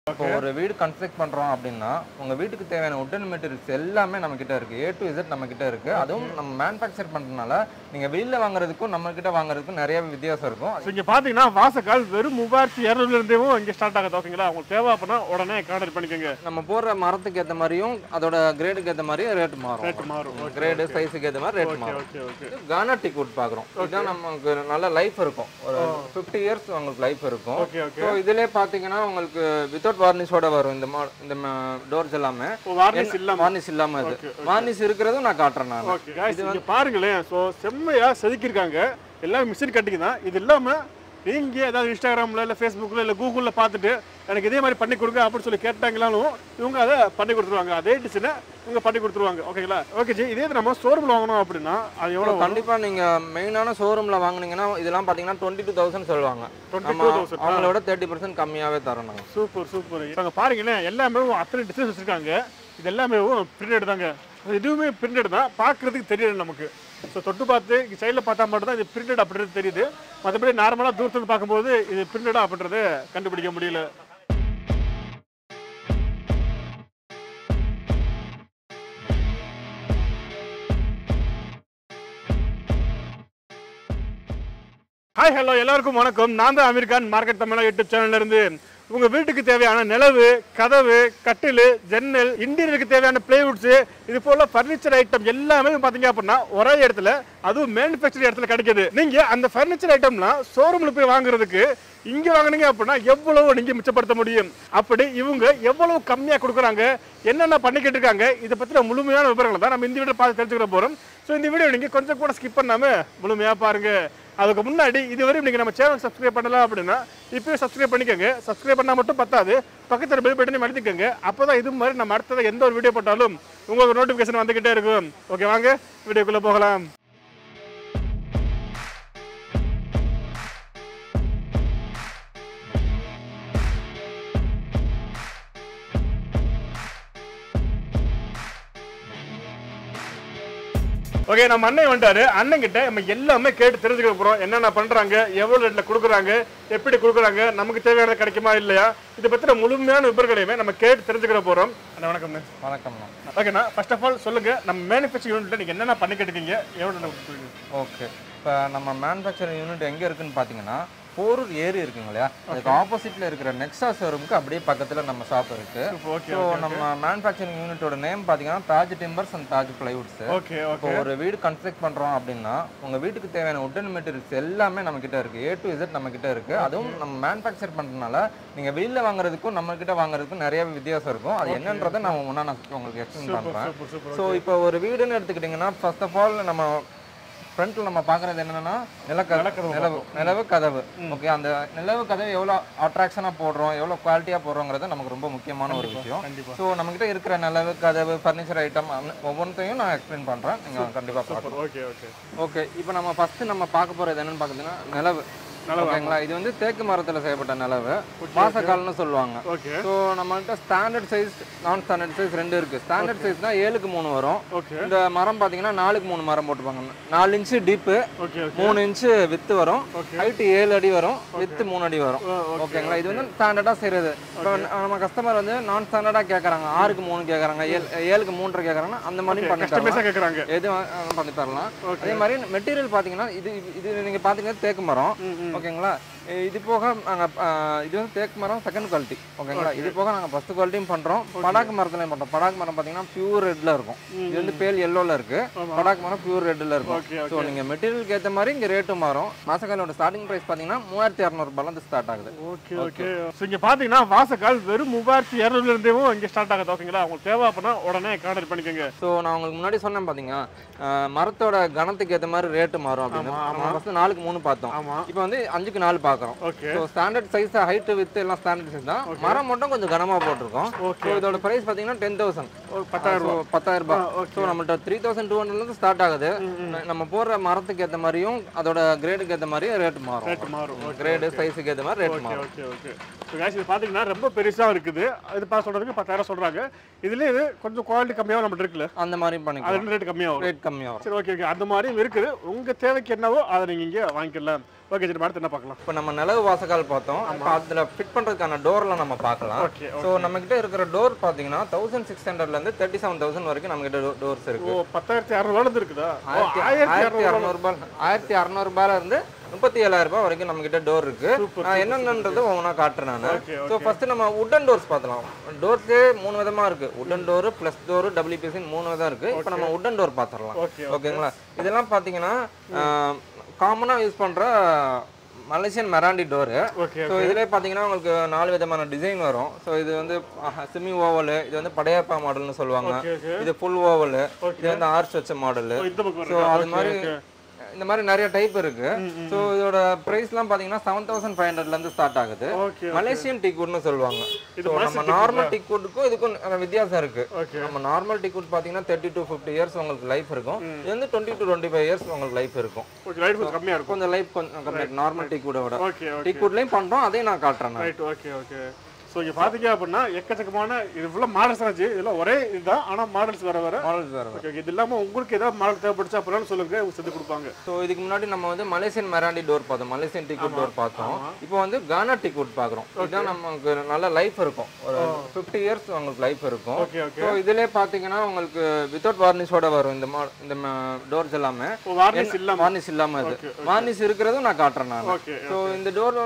இப்போ ஒரு வீடு கன்ஸ்ட்ரக்ட் பண்றோம் அப்படின்னா உங்க வீட்டுக்கு தேவையான உட்டன் மெட்டீரியல்ஸ் எல்லாமே நம்ம கிட்ட இருக்கு ஏ டு இசட் நம்ம கிட்ட இருக்கு அதுவும் நம்ம மேனுஃபேக்சர் பண்றதுனால நீங்க வெளியில வாங்குறதுக்கும் நம்ம கிட்ட வாங்குறதுக்கும் நிறைய வித்தியாசம் இருக்கும் ஸோ இங்கே பார்த்தீங்கன்னா வாசக்கால் வெறும் மூவாயிரத்தி இரநூறுலேருந்தேவும் இங்கே ஸ்டார்ட் ஆகுது ஓகேங்களா உங்களுக்கு தேவை அப்படின்னா உடனே கான்டாக்ட் பண்ணிக்கோங்க நம்ம போடுற மரத்துக்கு ஏத்த மாதிரியும் அதோட கிரேடுக்கு ஏத்த மாதிரியும் ரேட் மாறும் ரேட் மாறும் கிரேடு சைஸுக்கு ஏத்த மாதிரி ரேட் ஓகே மாறும் ஓகே ஓகே கானட்டிக் வுட் பாக்குறோம் இதுதான் நமக்கு நல்ல லைஃப் இருக்கும் ஒரு ஃபிஃப்டி இயர்ஸ் உங்களுக்கு லைஃப் இருக்கும் ஓகே ஓகே ஸோ இதுலயே பாத்தீங்கன்னா உங்களுக்கு வித்தவுட் வார்னிஷோட வரும் இந்த மா இந்த டோர்ஸ் எல்லாமே வார்னிஷ் இல்லாம வார்னிஷ் இல்லாம இது வார்னிஷ் இருக்கிறதும் நான் காட்டுறேன் நான் ஓகே guys இங்க பாருங்களேன் ஸோ செம்மையா செதுக்கியிருக்காங்க எல்லாம் மிஷின் கட்டிங் தான் இது இல்லாம நீங்க ஏதாவது இன்ஸ்டாகிராம்ல இல்ல ஃபேஸ்புக்ல இல்ல கூகுள்ல பார்த்துட்டு எனக்கு இதே மாதிரி பண்ணி கொடுங்க அப்படின்னு சொல்லி கேட்டாங்களாலும் இவங்க அதை பண்ணி கொடுத்துருவாங்க அதே டிசைனை இவங்க பண்ணி கொடுத்துருவாங்க ஓகேங்களா ஓகே ஜி இதே இது நம்ம ஷோரூம்ல வாங்கணும் அப்படின்னா அது எவ்வளோ கண்டிப்பா நீங்க மெயினான ஷோரூம்ல வாங்குனீங்கன்னா இதெல்லாம் பாத்தீங்கன்னா டுவெண்ட்டி டூ தௌசண்ட் சொல்லுவாங்க டுவெண்ட்டி நம்ம டூ தௌசண்ட் அவங்களோட தேர்ட்டி பர்சன்ட் கம்மியாவே தரோம் நாங்க சூப்பர் சூப்பர் இவங்க பாருங்களேன் எல்லாமே அத்தனை டிசைன்ஸ் வச்சிருக்காங்க இது எல்லாமே பிரிண்டட் தாங்க அது இதுவுமே பிரிண்டட் தான் பார்க்கறதுக்கு தெரியல நமக்கு ஸோ தொட்டு பார்த்து இங்கே சைடில் பார்த்தா மட்டும் தான் இது பிரிண்டட் அப்படின்றது தெரியுது மற்றபடி நார்மலாக தூரத்துலேருந்து பார்க்கும்போது இது பிரிண்டடா அப்படின்றத கண்டுபிடிக்க முடியல ஹாய் ஹலோ எல்லாருக்கும் வணக்கம் நான் தான் அமீர் கான் மார்க்கெட் தமிழா யூடியூப் சேனல்ல இருந்து உங்க வீட்டுக்கு தேவையான நிலவு கதவு கட்டில் ஜன்னல் இன்டீரியருக்கு தேவையான பிளேவுட்ஸ் இது போல ஃபர்னிச்சர் ஐட்டம் எல்லாமே பாத்தீங்க அப்படின்னா ஒரே இடத்துல அதுவும் மேனுஃபேக்சர் இடத்துல கிடைக்குது நீங்க அந்த ஃபர்னிச்சர் ஐட்டம்லாம் ஷோரூம்ல போய் வாங்குறதுக்கு இங்க வாங்குனீங்க அப்படின்னா எவ்வளவு நீங்க மிச்சப்படுத்த முடியும் அப்படி இவங்க எவ்வளவு கம்மியா கொடுக்குறாங்க என்னென்ன பண்ணிக்கிட்டு இருக்காங்க இதை பத்தின முழுமையான விவரங்களை தான் நம்ம இந்த வீடியோ பார்த்து தெரிஞ்சுக்க போறோம் ஸோ இந்த வீடியோ நீங்க கொஞ்சம் கூட ஸ்கிப் பண்ணாம முழுமையா பாருங்க அதுக்கு முன்னாடி இதுவரை நீங்க நம்ம சேனல் சப்ஸ்கிரைப் பண்ணலாம் அப்படின்னா இப்போயே சப்ஸ்கிரைப் பண்ணிக்கோங்க சப்ஸ்கிரைப் பண்ணா மட்டும் பத்தாது பக்கத்தில் பெல் பட்டனை அழுத்திக்கோங்க அப்பதான் இது மாதிரி நம்ம அடுத்தது எந்த ஒரு வீடியோ போட்டாலும் உங்களுக்கு நோட்டிஃபிகேஷன் வந்துகிட்டே இருக்கும் ஓகே வாங்க வீடியோக்குள்ள போகலாம் ஓகே நம்ம அண்ணன் வந்துட்டாரு அண்ணன் கிட்ட நம்ம எல்லாமே கேட்டு தெரிஞ்சுக்க போறோம் என்னென்ன பண்றாங்க எவ்வளவு ரேட்ல கொடுக்குறாங்க எப்படி கொடுக்குறாங்க நமக்கு தேவையானது கிடைக்குமா இல்லையா இதை பத்தின முழுமையான விவரங்களையுமே நம்ம கேட்டு தெரிஞ்சுக்கிற போறோம் அண்ணா வணக்கம்ண்ணே வணக்கம்ண்ணா ஓகேண்ணா ஃபர்ஸ்ட் ஆஃப் ஆல் சொல்லுங்க நம்ம மேனுஃபேக்சரிங் யூனிட்ல நீங்க என்னென்ன பண்ணிக்கிட்டு இருக்கீங்க எவ்வளவு கொடுக்குறீங்க ஓகே இப்போ நம்ம மேனுஃபேக்சரிங் யூனிட் எங்கே இருக்குன்னு பார்த்தீங்கன்னா போரூர் ஏரி இருக்குங்க இல்லையா அதுக்கு ஆப்போசிட்ல இருக்கிற நெக்ஸா ஷோரூமுக்கு அப்படியே பக்கத்துல நம்ம ஷாப் இருக்கு ஓகே ஸோ நம்ம மேனுஃபேக்சரிங் யூனிட்டோட நேம் பார்த்தீங்கன்னா Taj timbers and Taj plywoods okay இப்போ ஓகே ஒரு வீடு கன்ஸ்ட்ரக்ட் பண்றோம் அப்படின்னா உங்க வீட்டுக்கு தேவையான உட்டன் மெட்டீரியல்ஸ் எல்லாமே நம்ம கிட்ட இருக்கு ஏ டு இசட் நம்ம கிட்ட இருக்கு அதுவும் நம்ம மேனுஃபேக்சர் பண்றதுனால நீங்க வெளியில வாங்குறதுக்கும் நம்ம கிட்ட வாங்குறதுக்கும் நிறைய வித்தியாசம் இருக்கும் அது என்னன்றதை நான் முன்னா நான் உங்களுக்கு எக்ஸ்பிளைன் பண்றேன் சூப்பர் சூப்பர் ஸோ இப்போ ஒரு வீடுன்னு எடுத்துக்கிட்டிங்கன்னா ஃபர்ஸ்ட் ஆஃப் ஆல் நம்ம ஃப்ரண்ட்ல நம்ம பார்க்குறது என்னன்னா நிலக்கதவு நிலக்கதவு நிலவு நிலவு கதவு ஓகே அந்த நிலவு கதவு எவ்வளோ அட்ராக்ஷனாக போடுறோம் எவ்வளோ குவாலிட்டியாக போடுறோங்கிறது நமக்கு ரொம்ப முக்கியமான ஒரு விஷயம் கண்டிப்பா ஸோ நம்மகிட்ட இருக்கிற நிலவு கதவு ஃபர்னிச்சர் ஐட்டம் ஒவ்வொன்றையும் நான் எக்ஸ்பிளைன் பண்ணுறேன் நீங்கள் கண்டிப்பாக பார்க்கலாம் சூப்பர் ஓகே ஓகே ஓகே இப்போ நம்ம ஃபஸ்ட்டு நம்ம பார்க்க போகிறது என்னன்னு பார்த்தீங்கன்னா நிலவு ஓகேங்களா இது வந்து தேக்கு மரத்தில் செய்யப்பட்ட நிலவு மாசக்கால்னு சொல்லுவாங்க ஓகே ஸோ நம்மள்ட்ட ஸ்டாண்டர்ட் சைஸ் நான் ஸ்டாண்டர்ட் சைஸ் ரெண்டு இருக்கு ஸ்டாண்டர்ட் சைஸ்னா ஏழுக்கு மூணு வரும் ஓகே இந்த மரம் பார்த்தீங்கன்னா நாலுக்கு மூணு மரம் போட்டுப்பாங்க நாலு இன்ச்சு டீப்பு ஓகே ஓகே மூணு இன்ச்சு வித்து வரும் Okay. ஹைட் ஏழு அடி வரும் வித்து மூணு அடி வரும் ஓகேங்களா இது வந்து ஸ்டாண்டர்டாக செய்கிறது இப்போ நம்ம கஸ்டமர் வந்து நான் ஸ்டாண்டர்டாக கேட்குறாங்க ஆறுக்கு மூணு கேட்குறாங்க ஏழு ஏழுக்கு மூன்றரை கேட்குறாங்க அந்த மாதிரி பண்ணி தரலாம் கஸ்டமைஸா கேக்குறாங்க எது வேணாலும் பண்ணி தரலாம் Okay. அதே மாதிரி மெட்டீரியல் பார்த்தீங்கன்னா இது இது நீங்கள் பார்த்தீங்கன்னா தேக்கு மரம் ம், ம். ஓகேங்களா இ- இது போக நாங்கள் இது வந்து தேக்கு மரம் செகண்ட் குவாலிட்டி ஓகேங்களா இது போக நாங்கள் ஃபஸ்ட் குவாலிட்டியும் பண்ணுறோம் படாக்கு மரத்துலையும் பண்ணுறோம் படாக்கு மரம் பார்த்தீங்கன்னா பியூர் ரெட்டில் இருக்கும் இது வந்து பேல் எல்லோவில் இருக்கு ஆமா. படாக்கு மரம் பியூர் ரெட்டில் இருக்கும் ஓகே ஸோ நீங்கள் மெட்டீரியலுக்கு ஏற்ற மாதிரி இங்கே ரேட்டும் மாறும் மாசக்காலோட ஸ்டார்டிங் ப்ரைஸ் பார்த்தீங்கன்னா மூவாயிரத்தி இரநூறுபாலேருந்து ஸ்டார்ட் ஆகுது ஓகே ஓகே ஸோ இங்கே பார்த்தீங்கன்னா வாசக்கால் வெறும் மூவாயிரத்தி இரநூறுலேருந்தேவும் இங்கே ஸ்டார்ட் ஆகுது ஓகேங்களா உங்களுக்கு தேவை அப்படின்னா உடனே கான்டாக்ட் பண்ணிக்கோங்க ஸோ நான் உங்களுக்கு முன்னாடி சொன்னேன் பார்த்தீங்க அஹ், மரத்தோட கணத்துக்கு ஏற்ற மாதிரி ரேட்டு மாறும் அப்படின்னு நம்ம ஃபஸ்ட்டு நாலுக்கு மூணு பார்த்தோம் ஆமாம் இப்போ வந்து அஞ்சுக்கு நாலு பார்க்குறோம் okay so standard size height width எல்லாம் ஸ்டாண்டர்ட் சைஸ் தான் மரம் மட்டும் கொஞ்சம் கனமா போட்டிருக்கோம் Okay. ஸோ இதோட பிரைஸ் பார்த்தீங்கன்னா டென் தௌசண்ட் ஒரு பத்தாயிரம் ரூபா பத்தாயிரம் ரூபாய் ஆ, okay. ஸோ நம்மள்ட்ட த்ரீ தௌசண்ட் டூ ஹண்ட்ரட்லேருந்து ஸ்டார்ட் ஆகுது நம்ம போடுற மரத்துக்கு ஏற்ற மாதிரியும் அதோட கிரேடுக்கு ஏற்ற மாதிரியும் ரேட் மாறும் ரேட் மாறும் ஓகே கிரேடு சைஸுக்கு ஏற்ற மாதிரி ரேட் ஓகே மாறும் ஓகே ஓகே ஸோ கேஸ் இது பார்த்தீங்கன்னா ரொம்ப பெருசாக இருக்குது இது பார்த்து சொல்கிறதுக்கு பத்தாயிரம் சொல்கிறாங்க இதுலேயே இது கொஞ்சம் குவாலிட்டி கம்மியாக நம்மகிட்ட இருக்குல்ல அந்த மாதிரி அது பண்ணிக்கலாம் ரேட் கம்மியாக வரும் ரேட் கம்மியாக வரும் சரி ஓகே ஓகே அந்த மாதிரியும் இருக்குது உங்கள் தேவைக்கு என்னவோ அதை நீங்கள் இங்கே வாங்கிக்கலாம் ஓகே ஜி நம்ம அடுத்து என்ன பார்க்கலாம் இப்போ நம்ம நிலவு வாசக்கால் பார்த்தோம் இப்போ அதில் ஃபிட் பண்ணுறதுக்கான டோர்லாம் நம்ம பார்க்கலாம் ஓகே ஸோ நம்மக்கிட்ட இருக்கிற டோர் பார்த்தீங்கன்னா தௌசண்ட் சிக்ஸ் ஹண்ட்ரட்லேருந்து தேர்ட்டி செவன் தௌசண்ட் வரைக்கும் நம்மக்கிட்ட டோர்ஸ் இருக்கு ஓ பத்தாயிரத்தி அறுநூறுவா இருக்குதா ஓ ஆயிரத்தி ஆயிரத்தி ஆயிரத்தி அறுநூறுவா அறநூறுபா ஆயிரத்தி அறநூறுபால இருந்து முப்பத்தி ஏழாயிரம் ரூபாய் வரைக்கும் நம்ம கிட்ட டோர் இருக்கு Super, நான் என்னென்னது ஒவ்வொன்றா காட்டுறேன் நான் Okay, ஸோ ஃபர்ஸ்ட் நம்ம உட்டன் டோர்ஸ் பார்த்தலாம் டோர்ஸே மூணு விதமா இருக்கு wooden door plus door WPC மூணு விதம் இருக்கு இப்போ நம்ம உட்டன் டோர் பார்த்துடலாம் ஓகே ஓகேங்களா இதெல்லாம் பார்த்தீங்கன்னா காமனாக யூஸ் பண்ற Malaysian meranti door okay so இதிலே பார்த்தீங்கன்னா உங்களுக்கு நாலு விதமான டிசைன் வரும் ஸோ இது வந்து செமி ஓவல் இது வந்து படையப்பா மாடல்னு சொல்லுவாங்க ஓகே ஓகே இது ஃபுல் ஓவல் இது வந்து ஆர்ச் வச்ச மாடல் ஓ, இந்த பக்கம் ஸோ இருக்கா? அது ஓகே, மாதிரி ஓகே. இந்த மாதிரி நிறைய டைப் இருக்கு ஸோ இதோட ப்ரைஸ்லாம் பார்த்தீங்கன்னா செவன் தௌசண்ட் ஃபைவ் ஹண்ட்ரட்லேருந்து ஸ்டார்ட் ஆகுது ஓகே மலேசியன் டீக்குட்னு சொல்லுவாங்க இது ஸோ நம்ம நார்மல் டீக்குட்டுக்கும் இதுக்கும் நிறைய வித்தியாசம் இருக்கு ஓகே நம்ம நார்மல் டீக்குட் பார்த்தீங்கன்னா தேர்ட்டி டு ஃபிஃப்டி இயர்ஸ் உங்களுக்கு லைஃப் இருக்கும் இது வந்து twenty to twenty five years உங்களுக்கு லைஃப் இருக்கும் ஓகே ரைட் கொஞ்சம் கம்மியா இருக்கும் கொஞ்சம் லைஃப் கொஞ்சம் கம்மி நார்மல் டீக்குட்டை விட ஓகே ஓகே டீக்குட்லையும் பண்ணுறோம் அதையும் நான் காட்டுறேன் நான் ரைட் ஓகே ஓகே ஸோ இங்கே பார்த்தீங்க அப்படின்னா எக்கச்சக்கமான இது ஃபுல்லாக மாடல்ஸ் ஆச்சு இதெல்லாம் ஒரே இதுதான் ஆனால் மாடல்ஸ் வர வர மாடல்ஸ் வேறு ஓகே இது இல்லாமல் உங்களுக்கு ஏதாவது மாடல் தேவைப்படுச்சு அப்படின்னா சொல்லுங்க அவங்க செஞ்சு கொடுப்பாங்க ஸோ இதுக்கு முன்னாடி நம்ம வந்து மலேசியன் மெராண்டி டோர் பார்த்தோம் மலேசியன் டிக்கெட் டோர் பார்த்தோம் இப்போ வந்து கானா டிக்கெட் பார்க்குறோம் இதுதான் நமக்கு நல்ல லைஃப் இருக்கும் ஒரு ஃபிஃப்டி இயர்ஸ் உங்களுக்கு லைஃப் இருக்கும் ஓகே ஓகே ஸோ இதிலே பார்த்தீங்கன்னா உங்களுக்கு வித்தவுட் வார்னிஷோட வரும் இந்த மா இந்த டோர்ஸ் எல்லாமே ஓ வார்னிஷ் இல்லாமல் வார்னிஷ் இல்லாமல் இது வார்னிஷ் இருக்கிறதும் நான் காட்டுறேன் நான் ஓகே ஸோ இந்த டோர்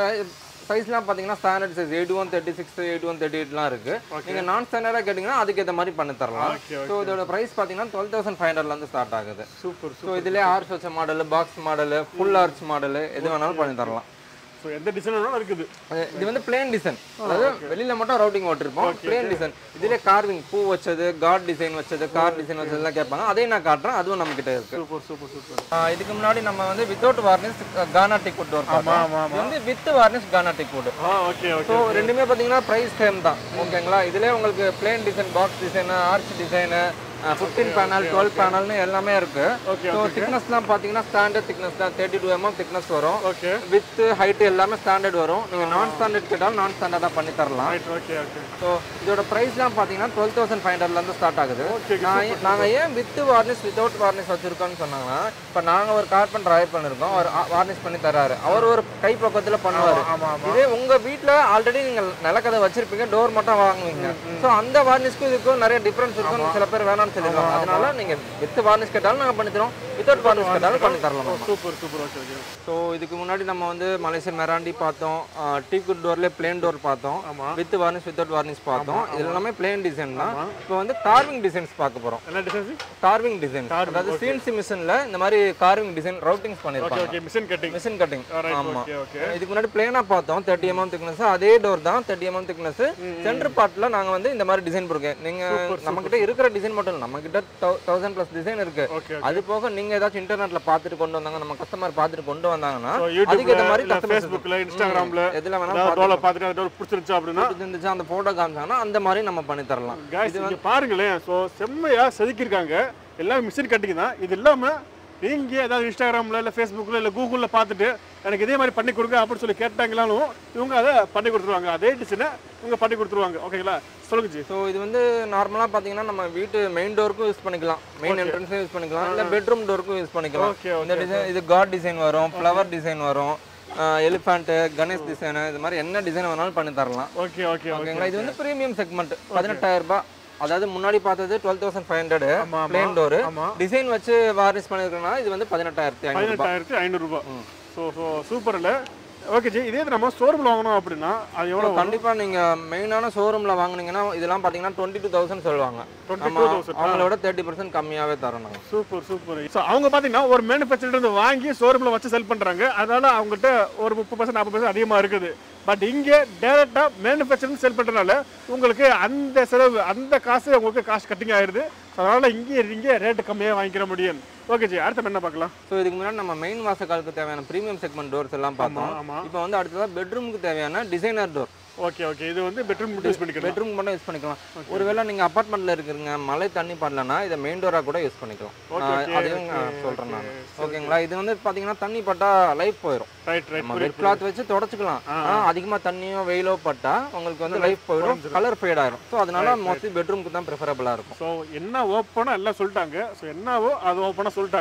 சைஸ்லாம் பார்த்தீங்கன்னா standard size eight one thirty six eight one thirty எயிட்லாம் இருக்கு நீங்கள் நான் ஸ்டாண்டர்டாக கேட்டிங்கன்னா அதுக்கு ஏற்ற மாதிரி பண்ணி தரலாம் ஓகே ஸோ இதோட ப்ரைஸ் பார்த்தீங்கன்னா டுவெல் தௌசண்ட் ஃபைவ் ஹண்ட்ரட்லேருந்து ஸ்டார்ட் ஆகுது சூப்பர் ஸோ இதுலேயே ஆர்ச் வச்ச model box model full arch model எது வேணாலும் பண்ணி தரலாம் ஸோ எந்த டிசைன் வேணாலும் இருக்குது அது- இது வந்து பிளேன் டிசைன் அதாவது வெளியில மட்டும் ரவுட்டிங் ஓட்டிருப்போம் பிளேன் டிசைன் இதுல கார்விங் பூ வச்சது காட் டிசைன் வச்சது கார் டிசைன் வச்சதுலாம் கேட்பாங்க அதையும் நான் காட்டுறேன் அதுவும் நம்ம கிட்ட இருக்கு சூப்பர் சூப்பர் சூப்பர் ஆஹ் இதுக்கு முன்னாடி நம்ம வந்து without varnish Ghana teak door ஆமா ஆமா இது வந்து with varnish Ghana teak wood ஆ ஓகே ஓகே ஸோ ரெண்டுமே பார்த்தீங்கன்னா ப்ரைஸ் சேம் தான் ஓகேங்களா இதுலேயே உங்களுக்கு plain design box design arch design fifteen panel twelve பேனல்னு எல்லாமே இருக்கு ஓகே ஸோ திக்னஸ்லாம் பார்த்தீங்கன்னா ஸ்டாண்டர்ட் திக்னஸ் தான் தேர்ட்டி டூ எம்எம் திக்னஸ் வரும் ஓகே வித் ஹைட் எல்லாமே ஸ்டாண்டர்ட் வரும் நீங்கள் நான் ஸ்டாண்டர்ட் கேட்டாலும் நான் ஸ்டாண்டர்டாக பண்ணி தரலாம் ரைட் ஓகே ஓகே ஸோ இதோட ப்ரைஸ்லாம் பார்த்தீங்கன்னா டுவெல் தௌசண்ட் ஃபைவ் ஹண்ட்ரட்லேருந்து ஸ்டார்ட் ஆகுது Okay, நான் நாங்கள் ஏன் வித் வார்னிஷ் வித்தவுட் வார்னிஷ் வச்சிருக்கோம்னு சொன்னாங்கன்னா இப்போ நாங்கள் ஒரு கார்பெண்டர் ஹயர் பண்ணிருக்கோம் அவர் வார்னிஷ் பண்ணி தராரு அவர் ஒரு கை பக்கத்தில் பண்ணுவார் ஆமா ஆமா இதே உங்க வீட்ல ஆல்ரெடி நீங்க நிலக்கதை வச்சிருப்பீங்க டோர் மட்டும் வாங்குவீங்க சோ அந்த வார்னிஷ்க்கும் இதுக்கும் நிறைய டிஃபரன்ஸ் இருக்கும் சில பேர் வேணாம்னு சொல்லிடுவாங்க அதனால நீங்க வித் வார்னிஷ் கேட்டாலும் நாங்க பண்ணி தரோம் வித்தவுட் வார்னிஷ் கேட்டாலும் பண்ணி தரலாம் super super okay okay so இதுக்கு முன்னாடி நம்ம வந்து மலேசியன் மெராண்டி பார்த்தோம் டீக்குட் டோர்லேயே பிளேன் டோர் பார்த்தோம் ஆமா வித் வார்னிஷ் வித்தவுட் வார்னிஷ் பார்த்தோம் இது எல்லாமே பிளேன் டிசைன் தான் இப்போ வந்து கார்விங் டிசைன்ஸ் பார்க்க போறோம் என்ன டிசைன்ஸ் கார்விங் டிசைன் அதாவது சிஎன்சி மிஷின்ல இந்த மாதிரி கார்விங் டிசைன் ரவுட்டிங்ஸ் ஓகே பண்ணிருப்பாங்க okay machine cutting machine cutting right ஆமா ஓகே ஓகே இதுக்கு முன்னாடி பிளேனா பார்த்தோம் தேர்ட்டி எம்எம் திக்னஸ் அதே டோர் தான் தேர்ட்டி எம்எம் திக்னஸ் சென்டர் பார்ட்ல நாங்க வந்து இந்த மாதிரி டிசைன் போடுறோம் நீங்க நம்ம கிட்ட இருக்கிற டிசைன் மட்டும் இல்ல நம்ம கிட்ட தௌசண்ட் பிளஸ் டிசைன் இருக்கு ஓகே அது போக நீங்க ஏதாச்சும் இன்டர்நெட்ல பார்த்துட்டு கொண்டு வந்தாங்க நம்ம கஸ்டமர் பார்த்துட்டு கொண்டு வந்தாங்கன்னா ஸோ அதுக்கு ஏத்த யூடியூப்ல மாதிரி இல்லை customers ஃபேஸ்புக்கில் இன்ஸ்டாகிராமில் எதுல வேணா ஏதாவது டோலை பார்த்துட்டு அந்த டோல் பிடிச்சிருந்துச்சு அப்படின்னா பார்த்துட்டு இருந்துச்சு அந்த போட்டோ காமிச்சாங்கன்னா அந்த மாதிரி நம்ம பண்ணி தரலாம் guys இங்க பாருங்களேன் ஸோ செம்மையா செதுக்கியிருக்காங்க எல்லாம் மிஷின் கட்டிங் தான் இது இல்லாம நீங்க ஏதாவது இன்ஸ்டாகிராம்ல இல்லை ஃபேஸ்புக்கில் இல்லை கூகுளில் பார்த்துட்டு எனக்கு இதே மாதிரி பண்ணி கொடுங்க அப்படின்னு சொல்லி கேட்டாங்களாலும் இவங்க அதை பண்ணி கொடுத்துருவாங்க அதே டிசைனை இவங்க பண்ணி கொடுத்துருவாங்க ஓகேங்களா சொல்லுங்க ஜி ஸோ இது வந்து நார்மலாக பார்த்தீங்கன்னா நம்ம வீட்டு மெயின் டோருக்கும் யூஸ் பண்ணிக்கலாம் மெயின் என்ட்ரன்ஸும் யூஸ் பண்ணிக்கலாம் இல்லை பெட்ரூம் டோருக்கும் யூஸ் பண்ணிக்கலாம் ஓகே இந்த டிசைன் இது காட் டிசைன் வரும் ஃப்ளவர் டிசைன் வரும் எலிஃபண்ட்டு கணேஷ் டிசைனு இது மாதிரி என்ன டிசைன் வேணாலும் பண்ணி தரலாம் ஓகே ஓகே ஓகே ஓகேங்களா இது வந்து ப்ரீமியம் செக்மெண்ட் பதினெட்டாயிரம் ரூபாய் அதாவது முன்னாடி பார்த்தது டுவெல் தௌசண்ட் ஃபைவ் ஹண்ட்ரட் ஆமா, ஆமா. பிளேன் டோரு ஆமா டிசைன் வச்சு வாரிஸ் பண்ணிருக்கோம்னா இது வந்து பதினெட்டாயிரத்தி ஐநூறு பதினெட்டாயிரத்தி ஐநூறுரூபா ஸோ ஸோ சூப்பரில் ஓகே ஜி இதே இது நம்ம ஸ்டோரூமில் வாங்கணும் அப்படின்னா அது எவ்வளோ கண்டிப்பா நீங்க மெயினான ஷோரூம்ல வாங்குனீங்கன்னா இதெல்லாம் பாத்தீங்கன்னா டுவெண்ட்டி டூ தௌசண்ட் சொல்லுவாங்க டுவெண்ட்டி நம்ம டூ தௌசண்ட் அவங்களோட தேர்ட்டி பர்சன்ட் கம்மியாவே தரோம் நாங்க சூப்பர் சூப்பர் ஸோ அவங்க பார்த்தீங்கன்னா ஒரு மேனுஃபேக்சர் இருந்து வாங்கி ஷோரூமில் வச்சு செல் பண்ணுறாங்க அதனால அவங்ககிட்ட ஒரு முப்பது பர்சன்ட் நாற்பது பர்சன்ட் அதிகமாக இருக்குது பட் இங்கே டேரெக்டாக மேனுஃபேக்சரிங் செல் பண்ணுறதுனால உங்களுக்கு அந்த செலவு அந்த காசு உங்களுக்கு காசு கட்டிங் ஆயிடுது அதனால் இங்கே இங்கே ரேட்டு கம்மியாக வாங்கிக்கிற முடியும் ஓகே ஜி அடுத்த நம்ம என்ன பார்க்கலாம் ஸோ இதுக்கு முன்னாடி நம்ம மெயின் வாசக்காலுக்கு தேவையான ப்ரீமியம் செக்மெண்ட் டோர்ஸ் எல்லாம் பார்த்தோம் ஆமாம் இப்போ வந்து அடுத்ததாக பெட்ரூமுக்கு தேவையான டிசைனர் டோர் ஓகே ஓகே இது வந்து பெட்ரூம் யூஸ் பண்ணிக்கலாம் பெட்ரூம் மட்டும் யூஸ் பண்ணிக்கலாம் ஒருவேளை நீங்க அப்பார்ட்மெண்ட்ல இருக்கிறீங்க மழை தண்ணி படலன்னா இதை மெயின் டோரா கூட யூஸ் பண்ணிக்கலாம் Okay, நான் okay, அதையும் நான் சொல்றேன் நான் ஓகேங்களா இது வந்து பாத்தீங்கன்னா தண்ணி பட்டா லைஃப் போயிடும் ரைட் ரைட் நம்ம வெட் கிளாத் வச்சு தொடச்சுக்கலாம் ஆனா அதிகமா தண்ணியோ வெயிலோ பட்டா உங்களுக்கு வந்து லைஃப் போயிடும் கலர் ஃபேட் ஆயிரும் ஸோ அதனால மோஸ்ட்லி பெட்ரூமுக்கு தான் ப்ரிஃபரபிளா இருக்கும் ஸோ என்ன ஓப்பனாக எல்லாம் சொல்லிட்டாங்க ஸோ என்னவோ அது ஓப்பனாக சொல்லிட்டாங்க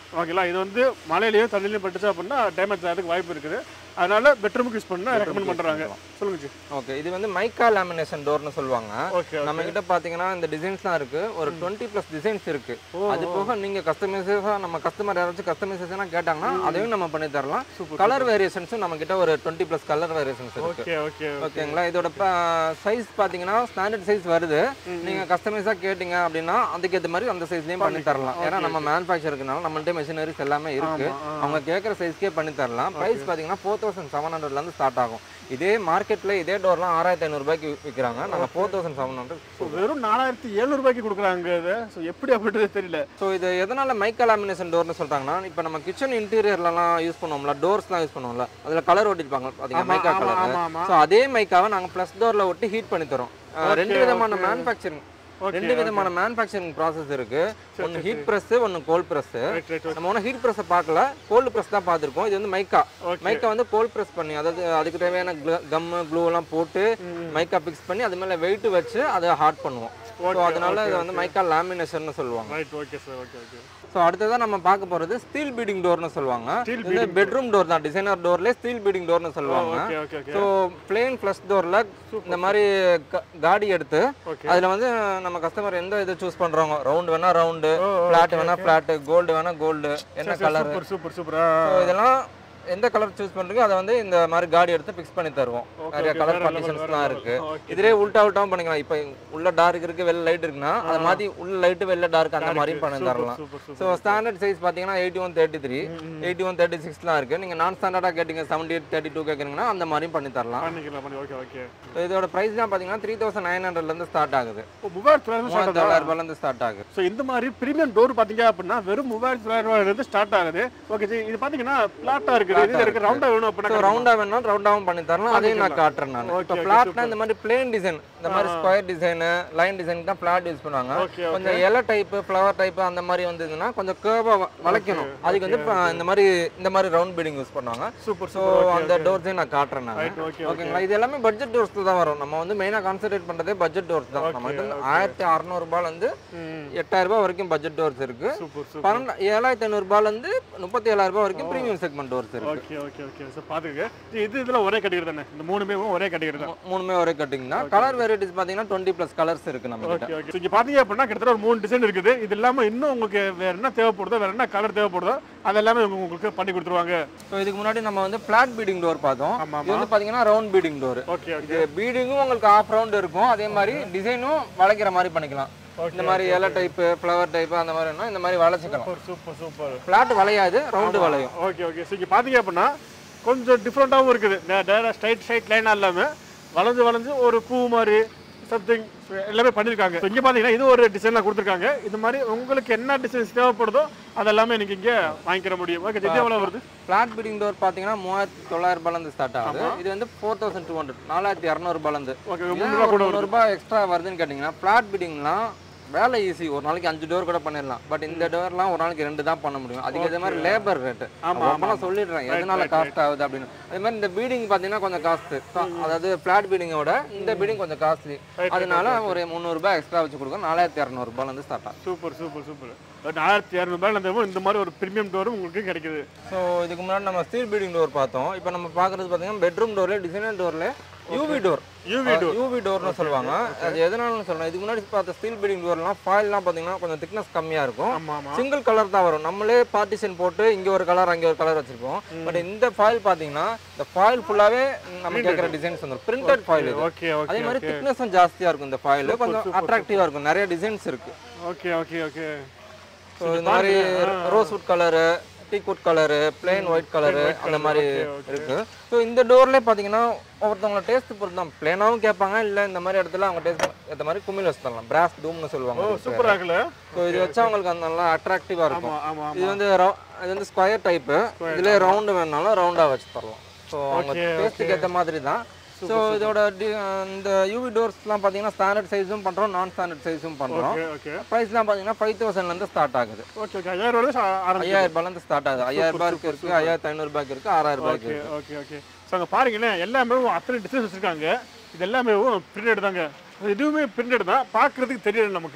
ஓகேங்களா இது வந்து மழையிலையும் தண்ணிலையும் பட்டுச்சு அப்படின்னா டேமேஜ் ஆகிறதுக்கு வாய்ப்பு இருக்குது அதனால பெட்ரூமுக்கு யூஸ் பண்ண ரெக்கமெண்ட் பண்ணுறாங்க சொல்லுங்க ஜி ஓகே இது வந்து மைக்கா லேமினேஷன் டோர்னு சொல்லுவாங்க ஓகே நம்ம கிட்ட பாத்தீங்கன்னா இந்த டிசைன்ஸ்லாம் இருக்கு ஒரு டுவெண்ட்டி ப்ளஸ் டிசைன்ஸ் இருக்கு அது போக நீங்க கஸ்டமைசேஷா நம்ம கஸ்டமர் யாராச்சும் கஸ்டமைசேஷனா கேட்டாங்கன்னா அதையும் நம்ம பண்ணி தரலாம் கலர் வேரியேஷன்ஸும் நம்ம கிட்ட ஒரு டுவெண்ட்டி ப்ளஸ் கலர் வேரியேஷன்ஸ் இருக்கு ஓகே ஓகே ஓகேங்களா இதோட சைஸ் பாத்தீங்கன்னா ஸ்டாண்டர்ட் சைஸ் வருது நீங்க கஸ்டமைஸா கேட்டீங்க அப்படின்னா அதுக்கேற்ற மாதிரி அந்த சைஸ்லயும் பண்ணி தரலாம் ஏன்னா நம்ம மேனுஃபேக்சருக்குனால நம்மள்ட்ட மெஷினரிஸ் எல்லாமே இருக்கு அவங்க கேட்குற சைஸ்க்கே பண்ணி தரலாம் ப்ரைஸ் பாத்தீங்கன்னா ஃபோர் தௌசண்ட் செவன் ஹண்ட்ரட்ல இருந்து ஸ்டார்ட் ஆகும் இதே மார்க்கெட்ல இதே டோர்லாம் ஆறாயிரத்தி ஐநூறுபாய்க்கு விற்கிறாங்க நாங்க four thousand seven hundred so வெறும் நாலாயிரத்தி எழுநூறுபாய்க்கு கொடுக்குறாங்க இதை ஸோ எப்படி அப்படின்றது தெரியல ஸோ இது எதனால மைக்கா லேமினேஷன் டோர்னு சொல்றாங்கன்னா இப்போ நம்ம கிச்சன் இன்டீரியர்லலாம் யூஸ் பண்ணுவோம்ல டோர்ஸ்லாம் யூஸ் பண்ணுவோம்ல அதுல கலர் ஒட்டிருப்பாங்க பாத்தீங்கன்னா மைக்கா ஆமா கலர் ஆமா ஆமா ஸோ அதே மைக்காவை நாங்க ப்ளஸ் டோர்ல ஒட்டி ஹீட் பண்ணி தரோம் அஹ் ரெண்டு விதமான மேனுஃபேக்சரிங் ரெண்டு விதமான மேனுஃபேக்சரிங் ப்ராசஸ் இருக்கு ஒன்னு ஹீட் பிரஸ் ஒன்னு கோல்ட் பிரஸ் ரைட் ரைட் நம்ம ஒன்றும் ஹீட் ப்ரெஸ்ஸை பார்க்கல கோல்டு ப்ரெஸ் தான் பார்த்துருக்கோம் இது வந்து மைக்கா Okay. மைக்கா வந்து கோல்ட் ப்ரெஸ் பண்ணி அதாவது அதுக்கு தேவையான கம்மு க்ளூ எல்லாம் போட்டு மைக்கா ஃபிக்ஸ் பண்ணி அது மேலே வெயிட் வச்சு அதை ஹார்ட் பண்ணுவோம் ஸோ அதனால இதை வந்து மைக்கா லேமினேஷன் சொல்லுவாங்க right okay sir okay okay so அடுத்ததான் நம்ம பார்க்க போறது ஸ்டீல் பீடிங் டோர்னு சொல்லுவாங்க Steel இது பெட்ரூம் டோர் தான் டிசைனர் டோர்லேயே ஸ்டீல் பீடிங் டோர்னு சொல்லுவாங்க okay okay okay so plain flush டோரில் இந்த மாதிரி க- காடி எடுத்து ஓகே அதுல வந்து நம்ம கஸ்டமர் எந்த இதை சூஸ் பண்றாங்க ரவுண்ட் வேணா ரவுண்டு ஃபிளாட் வேணா ஃபிளாட் கோல்டு வேணா கோல்டு என்ன கலர் சூப்பர் சூப்பர் சூப்பர் இதெல்லாம் எந்த கலர் சூஸ் பண்றீங்க அதை வந்து இந்த மாதிரி காடி எடுத்து ஃபிக்ஸ் பண்ணி தருவோம் நிறைய okay, கலர் வேற level, பார்ட்டிஷன்ஸ்லாம் வேற இருக்கு level. Okay. இதுலயே உல்டா உல்டாவும் பண்ணிக்கலாம் இப்போ உள்ள டார்க் இருக்கு வெளில லைட் இருக்குன்னா அதை மாத்தி உள்ள லைட் வெளில டார்க் அந்த மாதிரியும் பண்ணி தரலாம் super super so standard size பார்த்தீங்கன்னா eighty one thirty three eighty one thirty சிக்ஸ்லாம் இருக்கு நீங்க நான் ஸ்டாண்டர்டாக கேட்டீங்க செவன்டி எயிட் தேர்ட்டி டூ கேட்குறீங்கன்னா அந்த மாதிரியும் பண்ணி தரலாம் பண்ணிக்கலாம் பண்ணி ஓகே ஓகே ஸோ இதோட ப்ரைஸ் தான் பார்த்தீங்கன்னா த்ரீ தௌசண்ட் நைன் ஹண்ட்ரட்லேருந்து ஸ்டார்ட் ஆகுது இப்போ மூவாயிரத்தி தொள்ளாயிரம் ஸ்டார்ட் மூவாயிரத்தி தொள்ளாயிரம் ரூபாயிலேருந்து ஸ்டார்ட் ஆகுது ஸோ இந்த மாதிரி ப்ரீமியம் டோர் பார்த்தீங்க அப்படின்னா வெறும் மூவாயிரத்தி தொள்ளாயிரம் ரூபாயிலிருந்து ஸ்டார்ட் ஆகுது ஓகே ஜி இது பார்த்தீங்கன்னா ஃப்ளாட்டாக இருக்குது இது இருக்கு ரவுண்டாக வேணும் ஸோ அப்படின்னா ரவுண்டா வேணா ரவுண்டாவும் பண்ணி தரலாம் அதையும் நான் காட்டுறேன் நான் Okay, இப்போ okay, ஃபிளாட்னா இந்த மாதிரி பிளேன் டிசைன் இந்த மாதிரி ஸ்கொயர் டிசைனு லைன் டிசைன் தான் ஃபிளாட் யூஸ் பண்ணுவாங்க ஓகே கொஞ்சம் இலை டைப் ஃப்ளவர் டைப் அந்த மாதிரி வந்ததுன்னா கொஞ்சம் கேர்வா வளைக்கணும் அதுக்கு வந்து இப்ப இந்த மாதிரி இந்த மாதிரி ரவுண்ட் பீடிங் யூஸ் பண்ணுவாங்க சூப்பர் ஸோ அந்த டோர்ஸையும் நான் காட்டுறேன் நான் ரைட் ஓகே ஓகேங்களா இது எல்லாமே பட்ஜெட் டோர்ஸ் தான் வரும் நம்ம வந்து மெயினாக கான்சென்ட்ரேட் பண்றதே பட்ஜெட் டோர்ஸ் தான் நம்ம கிட்ட வந்து ஆயிரத்தி அறநூறுபாலேருந்து எட்டாயிரம் ரூபாய் வரைக்கும் பட்ஜெட் டோர்ஸ் இருக்கு சூப்பர் சூப்பர் பன்னெண்டு ஏழாயிரத்தி ஐநூறுபாலேருந்து முப்பத்தி ஏழாயிரம் ரூபாய் வரைக்கும் ப்ரீமியம் செக்மெண்ட் டோர்ஸ் இருக்கு ஓகே ஓகே ஓகே ஸோ பார்த்துக்க இது இதில் ஒரே கேட்டகரி தானே இந்த மூணுமே ஒரே கேட்டகரி தான் மூணுமே ஒரே கட்டிங் தான் கலர் வெரைட்டிஸ் பார்த்தீங்கன்னா டுவெண்ட்டி ப்ளஸ் கலர்ஸ் இருக்கு நம்ம கிட்ட ஓகே ஓகே இங்கே பார்த்தீங்க அப்படின்னா கிட்டத்தட்ட ஒரு மூணு டிசைன் இருக்குது இது இல்லாமல் இன்னும் உங்களுக்கு வேற என்ன தேவைப்படுதோ வேற என்ன கலர் தேவைப்படுதோ அது எல்லாமே இவங்க உங்களுக்கு பண்ணி கொடுத்துருவாங்க ஸோ இதுக்கு முன்னாடி நம்ம வந்து ஃபிளாட் பீடிங் டோர் பார்த்தோம் ஆமா, இது வந்து பார்த்தீங்கன்னா round beading door okay okay இது பீடிங்கும் உங்களுக்கு ஆஃப் ரவுண்ட் இருக்கும் அதே மாதிரி டிசைனும் வளைக்கிற மாதிரி பண்ணிக்கலாம் இந்த மாதிரி இலை டைப்பு ஃப்ளவர் டைப்பு அந்த மாதிரி வேணா இந்த மாதிரி வளைச்சிக்கலாம் சூப்பர் சூப்பர் சூப்பர் ஃபிளாட் வளையாது ரவுண்டு வளையும் ஓகே ஓகே ஸோ இங்கே பார்த்தீங்க அப்படின்னா கொஞ்சம் டிஃப்ரெண்ட்டாகவும் இருக்குது டேரக்ட் ஸ்ட்ரைட் ஸ்ட்ரைட் லைனாக இல்லாமல் வளைஞ்சு வளைஞ்சு ஒரு பூ மாதிரி சம்திங் எல்லாமே பண்ணியிருக்காங்க இங்கே பார்த்தீங்கன்னா இது ஒரு டிசைனாக கொடுத்துருக்காங்க இது மாதிரி உங்களுக்கு என்ன டிசைன்ஸ் தேவைப்படுதோ அதெல்லாமே நீங்கள் இங்கே வாங்கிக்கிற முடியும் ஓகே இது எவ்வளோ வருது ஃபிளாட் பீடிங் டோர் பார்த்தீங்கன்னா மூவாயிரத்தி தொள்ளாயிரம் ரூபாயிலேருந்து ஸ்டார்ட் ஆகுது இது வந்து ஃபோர் தௌசண்ட் டூ ஹண்ட்ரட் நாலாயிரத்தி இரநூறுபாலேருந்து ஓகே முந்நூறுபா எக்ஸ்ட்ரா வருதுன்னு கேட்டிங்கன்னா ஃபிளாட் பீடிங்லாம் வேலை ஈஸி ஒரு நாளைக்கு அஞ்சு டோர் கூட பண்ணிடலாம் பட் இந்த டோர்லாம் ஒரு நாளைக்கு ரெண்டு தான் பண்ண முடியும் அதுக்கு ஏற்ற மாதிரி லேபர் ரேட்டு அப்பெல்லாம் சொல்லிடுறேன் எதனால காஸ்ட் ஆகுது அப்படின்னு அதே மாதிரி இந்த பீடிங் பார்த்தீங்கன்னா கொஞ்சம் காஸ்ட் அதாவது ஃபிளாட் பீடிங்கோட இந்த பீடிங் கொஞ்சம் காஸ்ட்லி அதனால ஒரு முந்நூறுபா எக்ஸ்ட்ரா வச்சு கொடுக்கும் நாலாயிரத்தி இரநூறுபாலேருந்து ஸ்டார்ட் ஆகும் சூப்பர் சூப்பர் சூப்பர் நாலாயிரத்தி இரநூறுபாயில் இந்த மாதிரி ஒரு ப்ரீமியம் டோரும் உங்களுக்கு கிடைக்குது ஸோ இதுக்கு முன்னாடி நம்ம ஸ்டீல் பீடிங் டோர் பார்த்தோம் இப்போ நம்ம பார்க்குறது பார்த்தீங்கன்னா பெட்ரூம் டோர்ல டிசைனர் டோர்ல UV door UV door UV டோர்னு சொல்லுவாங்க அது எதனாலன்னு சொல்லலாம் இதுக்கு முன்னாடி பார்த்த ஸ்டீல் பீடிங் டோர்லாம் ஃபாயில்லாம் பார்த்தீங்கன்னா கொஞ்சம் திக்னஸ் கம்மியாக இருக்கும் ஆமாம் ஆமாம் சிங்கிள் கலர் தான் வரும் நம்மளே பார்ட்டிஷன் போட்டு இங்க ஒரு கலர் அங்க ஒரு கலர் வச்சிருப்போம் பட் இந்த ஃபாயில் பாத்தீங்கன்னா இந்த ஃபாயில் ஃபுல்லாவே நம்ம கேட்குற டிசைன்ஸ் வந்துடும் பிரிண்டட் ஃபாயில் இது ஓகே ஓகே அதே மாதிரி திக்னஸும் ஜாஸ்தியா இருக்கும் இந்த ஃபாயில் கொஞ்சம் அட்ராக்டிவா இருக்கும் நிறைய டிசைன்ஸ் இருக்கு ஓகே ஓகே ஓகே ஸோ இந்த மாதிரி rose wood colour teakwood colour plain white colour அந்த மாதிரி இருக்கு ஸோ இந்த டோர்லேயே பார்த்தீங்கன்னா ஒவ்வொருத்தவங்க டேஸ்ட் பொறுத்து தான் பிளேனாகவும் கேட்பாங்க இல்லை இந்த மாதிரி இடத்துல அவங்க டேஸ்ட் ஏற்ற மாதிரி குமிழ் வச்சு தரலாம் பிராஸ் டூம்னு சொல்லுவாங்க சூப்பராக இருக்குல்ல ஸோ இது வச்சா அவங்களுக்கு அந்த நல்லா அட்ராக்டிவாக இருக்கும் ஆமாம் ஆமாம் இது வந்து ரவு- இது வந்து ஸ்கொயர் டைப்பு இதுல ரவுண்டு வேணாலும் ரவுண்டாக வச்சு தரலாம் ஸோ அவங்க Okay, டேஸ்ட்டுக்கு ஏற்ற மாதிரி தான் ஸோ இதோட டி- இந்த யூவி டோர்ஸ்லாம் பார்த்தீங்கன்னா ஸ்டாண்டர்ட் சைஸும் பண்ணுறோம் நான் ஸ்டாண்டர்ட் சைஸும் பண்ணுறோம் ஓகே ஓகே ப்ரைஸ்லாம் பார்த்தீங்கன்னா ஃபைவ் தௌசண்ட்லேருந்து ஸ்டார்ட் ஆகுது ஓகே ஓகே ஐயாயிரம் ரூபாய் ஆரம்பிச்சு ஐயாயிரம் ரூபாயிலேருந்து ஸ்டார்ட் ஆகுது ஐயாயிரம் ரூபாய்க்கு இருக்கு ஐயாயிரத்தி ஐநூறுபாய்க்கு இருக்கு ஆறாயிரம் ரூபாய்க்கு ஓகே ஓகே ஓகே ஸோ அங்கே பாருங்களேன் எல்லாமே அத்தனை டிசைன்ஸ் வச்சுருக்காங்க இது எல்லாமே பிரிண்டட் தாங்க இதுவுமே பிரிண்டட் தான் பார்க்குறதுக்கு தெரியல நமக்கு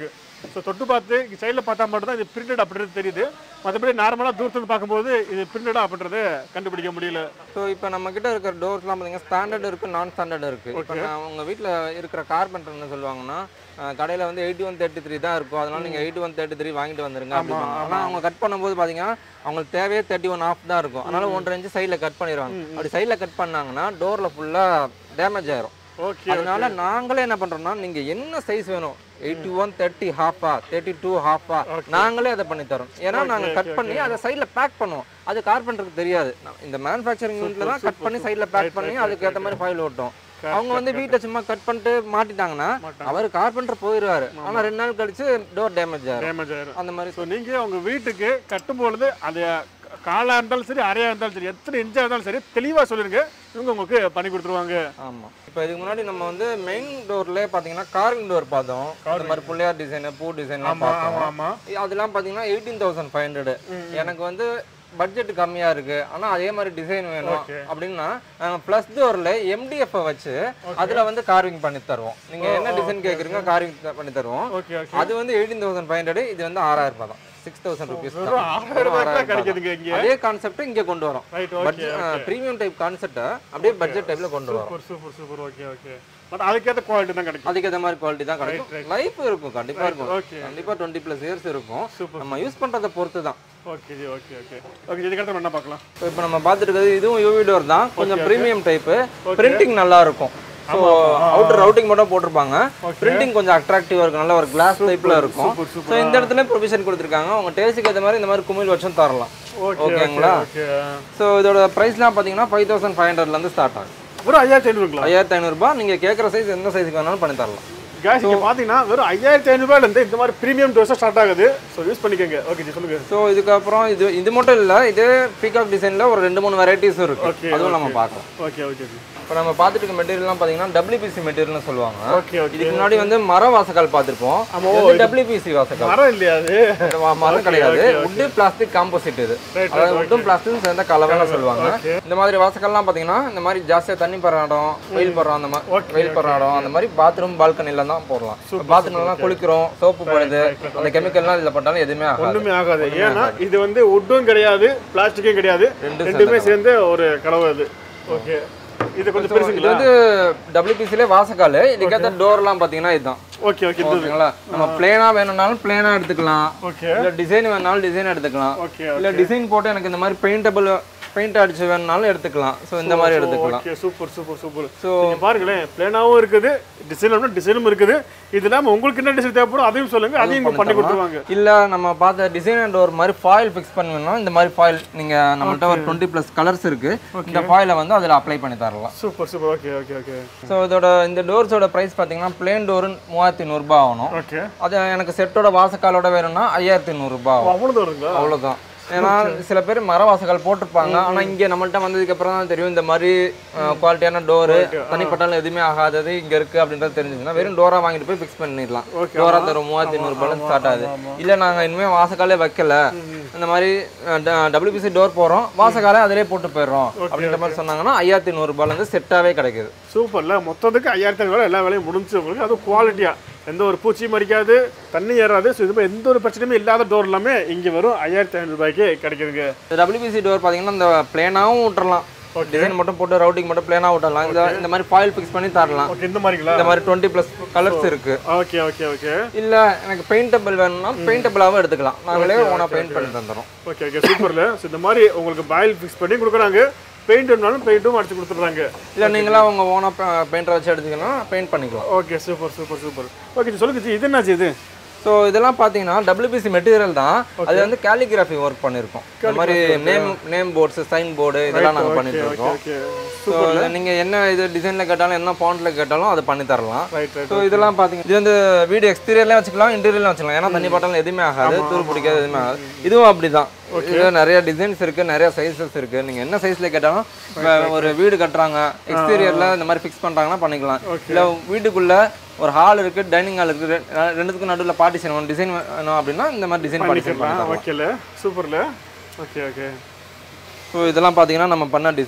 ஸோ தொட்டு பார்த்து சைடில் பார்த்தா மட்டும் தான் இது பிரிண்டட் அப்படின்றது தெரியுது மற்றபடி நார்மலாக தூரத்துல பார்க்கும்போது இது பிரிண்டடா அப்படின்றத கண்டுபிடிக்க முடியல ஸோ இப்போ நம்ம கிட்ட இருக்கிற டோர்ஸ்லாம் பார்த்தீங்கன்னா ஸ்டாண்டர்ட் இருக்கு நான் ஸ்டாண்டர்ட் இருக்கு இப்போ நான் உங்க வீட்டில் இருக்கிற கார்பெண்டர் என்ன சொல்லுவாங்கன்னா அஹ், கடையில வந்து எயிட்டி ஒன் தேர்ட்டி த்ரீ தான் இருக்கும் அதனால நீங்க எயிட்டி ஒன் தேர்ட்டி த்ரீ வாங்கிட்டு வந்துருங்க அப்படின்னா ஆனால் அவங்க கட் பண்ணும்போது பார்த்தீங்கன்னா அவங்களுக்கு தேவையே தேர்ட்டி ஒன் ஆஃப் தான் இருக்கும் அதனால ஒன்றரை இன்ச்சு சைடில் கட் பண்ணிடுவாங்க அப்படி சைடில் கட் பண்ணாங்கன்னா டோர்ல ஃபுல்லாக டேமேஜ் ஆயிரும் ஓகே அதனால நாங்களே என்ன பண்றோம்னா நீங்க என்ன சைஸ் வேணும் எயிட்டி ஒன் தேர்ட்டி ஹாஃபா தேர்ட்டி டூ ஹாஃபா நாங்களே அதை பண்ணி தரோம் ஏன்னா நாங்க கட் பண்ணி அதை சைடில் பேக் பண்ணுவோம் அது கார்பெண்டருக்கு தெரியாது நான் இந்த மேனுஃபேக்சரிங் யூனிட்ல தான் கட் பண்ணி சைடில் பேக் பண்ணி அதுக்கு ஏற்ற மாதிரி ஃபைல் ஓட்டும் அவங்க வந்து வீட்டை சும்மா கட் பண்ணிட்டு மாட்டிட்டாங்கன்னா அவர் கார்பெண்டர் போயிடுவாரு ஆனா ரெண்டு நாள் கழிச்சு டோர் டேமேஜ் ஆகும் டேமேஜ் ஆயிரும் அந்த மாதிரி ஸோ நீங்கள் உங்கள் வீட்டுக்கு கட்டும் பொழுது அது காலாக இருந்தாலும் சரி அறையாக இருந்தாலும் சரி எத்தனை இன்ச்சாக இருந்தாலும் சரி தெளிவாக சொல்லிருங்க இவங்க உங்களுக்கு பண்ணி கொடுத்துருவாங்க ஆமா இப்போ இதுக்கு முன்னாடி நம்ம வந்து மெயின் டோர்ல பாத்தீங்கன்னா கார்விங் டோர் பார்த்தோம் இந்த மாதிரி புள்ளையார் டிசைன் பூ டிசைன்லாம் பார்த்தோம் ஆமாம் அதெல்லாம் பார்த்தீங்கன்னா எயிட்டீன் தௌசண்ட் ஃபைவ் ஹண்ட்ரட் எனக்கு வந்து பட்ஜெட் கம்மியா இருக்கு ஆனா அதே மாதிரி டிசைன் வேணும் அப்படின்னா ப்ளஸ் டோர்ல எம்டிஎஃப் வச்சு அதுல வந்து கார்விங் பண்ணி தருவோம் நீங்க என்ன டிசைன் கேக்குறீங்க கார்விங் பண்ணி தருவோம் ஓகே ஓகே அது வந்து எயிட்டீன் தௌசண்ட் ஃபைவ் ஹண்ட்ரட் இது வந்து ஆறாயிரம் ரூபாய் தான் சிக்ஸ் தௌசண்ட் ருபீஸ் வெறும் ஆறாயிரம் ரூபாய் தான் கிடைக்குதுங்க இங்கே அதே கான்செப்ட் இங்க கொண்டு வரோம் right okay budget premium type கான்செப்டை அப்படியே பட்ஜெட் டைப்ல கொண்டு வரோம் super super super okay okay but அதுக்கேற்ற குவாலிட்டி தான் கிடைக்கும் அதுக்கு ஏற்ற மாதிரி குவாலிட்டி தான் கிடைக்கும் லைஃப் இருக்கும் கண்டிப்பா இருக்கும் ஓகே கண்டிப்பா டுவெண்ட்டி ப்ளஸ் இயர்ஸ் இருக்கும் Super. நம்ம யூஸ் பண்றதை பொறுத்து தான் okay ji okay okay okay இதுக்கடுத்து நம்ம என்ன பார்க்கலாம் ஸோ இப்போ நம்ம பார்த்துட்டு இருக்கிறது இதுவும் யூவி டோர் தான் கொஞ்சம் ப்ரீமியம் டைப்பு பிரிண்டிங் நல்லா இருக்கும் ஸோ அவுட்டர் ரவுட்டிங் மட்டும் போட்டிருப்பாங்க பிரிண்டிங் கொஞ்சம் அட்ராக்டிவாக இருக்கும் நல்ல ஒரு கிளாஸ் டைப்பில் இருக்கும் சூப்பர் சூப்பர் ஸோ இந்த இடத்துல ப்ரொவிஷன் கொடுத்துருக்காங்க உங்க டேஸ்ட்டுக்கு ஏற்ற மாதிரி இந்த மாதிரி குமிழ் வச்சும் தரலாம் ஓகே ஓகேங்களா ஓகே ஸோ இதோட ப்ரைஸ்லாம் பார்த்தீங்கன்னா ஃபைவ் தௌசண்ட் ஃபைவ் ஹண்ட்ரட்லேருந்து ஸ்டார்ட் ஆகும் வெறும் ஐயாயிரத்தி ஐநூறுங்களா ஐயாயிரத்தி ஐநூறுபா நீங்கள் கேட்குற சைஸ் எந்த சைஸுக்கு வேணாலும் பண்ணி தரலாம் கேஸ் இங்கே பார்த்தீங்கன்னா வெறும் ஐயாயிரத்தி ஐநூறுபாயிலேருந்து இந்த மாதிரி ப்ரீமியம் டோஸாக ஸ்டார்ட் ஆகுது ஸோ யூஸ் பண்ணிக்கோங்க ஓகே ஜி சொல்லுங்க ஸோ இதுக்கப்புறம் இது இது மட்டும் இல்லை இது பீகாக் டிசைனில் ஒரு ரெண்டு மூணு வெரைட்டிஸும் Okay, இருக்குது அதுவும் நம்ம பார்க்கலாம் ஓகே ஓகே ஜி இப்போ நம்ம பார்த்துட்டு இருக்க மெட்டீரியல்லாம் பார்த்தீங்கன்னா டபிள்யூபிசி மெட்டீரியல்னு சொல்லுவாங்க ஓகே ஓகே இதுக்கு முன்னாடி வந்து மர வாசக்கால் பார்த்திருப்போம் இது வந்து டபிள்யூபிசி வாசக்கால் மரம் இல்லையா அது ம- மரம் கிடையாது உட்டு பிளாஸ்டிக் காம்போசிட் இது Right, அதாவது உட்டும் பிளாஸ்டிக் சேர்ந்த கலவைன்னு சொல்லுவாங்க இந்த மாதிரி வாசக்கால்லாம் பார்த்தீங்கன்னா இந்த மாதிரி ஜாஸ்தியாக தண்ணி படுற இடம் வெயில் படுற அந்த மாதிரி வெயில் படுற இடம் அந்த மாதிரி பாத்ரூம் பால்கனில தான் போடலாம் பாத்ரூம்லாம் குளிக்கிறோம் சோப்பு போடுது அந்த கெமிக்கல்லாம் இதில் போட்டாலும் எதுவுமே ஆகாது ஒன்றுமே ஆகாது ஏன்னா இது வந்து உட்டும் கிடையாது பிளாஸ்டிக்கும் கிடையாது ரெண்டும் ரெண்டுமே சேர்ந்து ஒரு கலவை இது ஓகே இது கொஞ்சம் இது பெருசுங்களா வந்து டபிள்யூபிசிலே வாசக்கால் இதுக்கேற்ற டோர்லாம் பார்த்தீங்கன்னா இதுதான் ஓகே ஓகே இது ஓகேங்களா நம்ம பிளேனா வேணும்னாலும் பிளேனா எடுத்துக்கலாம் ஓகே இல்ல டிசைன் வேணாலும் டிசைன் எடுத்துக்கலாம் ஓகே இல்ல டிசைன் போட்டு எனக்கு இந்த மாதிரி பெயிண்டபிள் பெயிண்ட் அடிச்சு வேணும்னாலும் எடுத்துக்கலாம் ஸோ இந்த மாதிரி எடுத்துக்கலாம் okay super super super so நீங்க பாருங்களேன் பிளேனாவும் இருக்குது டிசைன் டிசைனும் இருக்குது இது இல்லாம உங்களுக்கு என்ன டிசைன் தேவைப்படும் அதையும் சொல்லுங்க அதையும் இங்க பண்ணி கொடுத்துருவாங்க இல்ல நம்ம பார்த்த டிசைன் அண்ட் ஒரு மாதிரி ஃபாயில் ஃபிக்ஸ் பண்ணணும்னா இந்த மாதிரி ஃபாயில் நீங்க நம்மள்ட்ட ஒரு டுவெண்ட்டி ப்ளஸ் கலர்ஸ் இருக்கு இந்த ஃபாயிலை வந்து அதில் அப்ளை பண்ணி தரலாம் super super okay okay okay so இதோட இந்த டோர்ஸோட ப்ரைஸ் பார்த்தீங்கன்னா பிளேன் டோர் மூவாயிரத்தி நூறுரூபா ஆகணும் ஓகே அது எனக்கு செட்டோட வாசக்காலோட வேணும்னா ஐயாயிரத்தி நூறுரூபா ஆகும் அவ்வளவு வருங்களா அவ்வளவுதான் ஏன்னா சில பேர் மர வாசகால் போட்டிருப்பாங்க ஆனா இங்க நம்மள்ட்ட வந்ததுக்கு அப்புறம் தான் தெரியும் இந்த மாதிரி குவாலிட்டியான டோரு தனிப்பட்டாலும் எதுவுமே ஆகாதது இங்க இருக்கு அப்படின்றது தெரிஞ்சுச்சுன்னா வெறும் டோரா வாங்கிட்டு போய் ஃபிக்ஸ் பண்ணிடலாம் Okay, டோரா தரும் மூவாயிரத்தி ஐநூறு ரூபாய் ஸ்டார்ட் ஆகுது இல்ல நாங்க இனிமே வாசகாலே வைக்கல இந்த மாதிரி டபிள்யூபிசி டோர் போறோம் வாசகாலே அதிலே போட்டு போயிடுறோம் அப்படின்ற மாதிரி சொன்னாங்கன்னா ஐயாயிரத்தி நூறு ரூபாயில இருந்து செட்டாவே கிடைக்குது சூப்பர்ல மொத்தத்துக்கு ஐயாயிரத்தி ஐநூறு எல்லா வேலையும் முடிஞ்சு உங்களுக்கு அதுவும் குவாலிட்டியா எந்த ஒரு பூச்சியும் அடிக்காது தண்ணி ஏறாது ஸோ இது மாதிரி எந்த ஒரு பிரச்சனையுமே இல்லாத டோர் எல்லாமே இங்கே வரும் ஐயாயிரத்தி ஐநூறு ரூபாய்க்கு கிடைக்குதுங்க டபிள்யூபிசி டோர் பாத்தீங்கன்னா இந்த பிளேனாவும் விட்டுறலாம் டிசைன் மட்டும் போட்டு ரவுட்டிங் மட்டும் பிளேனா விட்டுறலாம் இந்த இந்த மாதிரி ஃபாயில் ஃபிக்ஸ் பண்ணி தரலாம் ஓகே இந்த மாதிரிங்களா இந்த மாதிரி டுவெண்ட்டி ப்ளஸ் கலர்ஸ் இருக்கு ஓகே ஓகே ஓகே இல்ல எனக்கு பெயிண்டபிள் வேணும்னா பெயிண்டபிளாவும் எடுத்துக்கலாம் நாங்களே ஓனா பெயிண்ட் பண்ணி தந்துடுறோம் ஓகே ஓகே சூப்பர்ல ஸோ இந்த மாதிரி உங்களுக்கு பாயில் ஃபிக்ஸ் பண்ணி கொடுக்குறாங்க பெயிண்ட் வேணாலும் பெயிண்ட்டும் அடிச்சு கொடுத்துட்றாங்க இல்ல நீங்களா உங்க ஓனா பெயிண்டரை வச்சு எடுத்துக்கலாம் பெயிண்ட் பண்ணிக்கலாம் okay super super super okay சொல்லுங்க ஜி இது என்னாச்சு இது ஸோ இதெல்லாம் பார்த்தீங்கன்னா டபிள்யூபிசி மெட்டீரியல் தான் அது வந்து கேலிகிராஃபி ஒர்க் பண்ணியிருக்கோம் இந்த மாதிரி name name boards sign board இதெல்லாம் நாங்கள் பண்ணிட்டு இருக்கோம் ஓகே ஸோ நீங்கள் என்ன இது டிசைனில் கேட்டாலும் என்ன ஃபாண்ட்டில் கேட்டாலும் அதை பண்ணி தரலாம் ரைட் ரைட் ஸோ இதெல்லாம் பார்த்தீங்க இது வந்து வீடு எக்ஸ்டீரியர்லேயும் வச்சுக்கலாம் இன்டீரியர்லையும் வச்சுக்கலாம் ஏன்னா தண்ணி பாட்டாலும் எதுவுமே ஆகாது தூர் பிடிக்காது எதுவுமே ஆகாது இதுவும் அப்படிதான் இதுல நிறைய டிசைன்ஸ் இருக்கு நிறைய சைஸஸ் இருக்கு நீங்க என்ன சைஸ்ல கேட்டாலும் இப்ப ஒரு வீடு கட்டுறாங்க எக்ஸ்டீரியர்ல இந்த மாதிரி ஃபிக்ஸ் பண்றாங்கன்னா பண்ணிக்கலாம் இல்ல வீட்டுக்குள்ள ஒரு ஹால் இருக்கு டைனிங் ஹால் இருக்கு ரெ- ரெண்டுத்துக்கும் நடுவில் பார்ட்டிஷன் வேணும் டிசைன் வேணும் அப்படின்னா இந்த மாதிரி டிசைன் பார்ட்டிஷன் பண்ணிக்கலாம் ஓகேல சூப்பர்ல ஓகே ஓகே ஸோ இதெல்லாம் பார்த்தீங்கன்னா நம்ம பண்ண டிசைன்ஸ்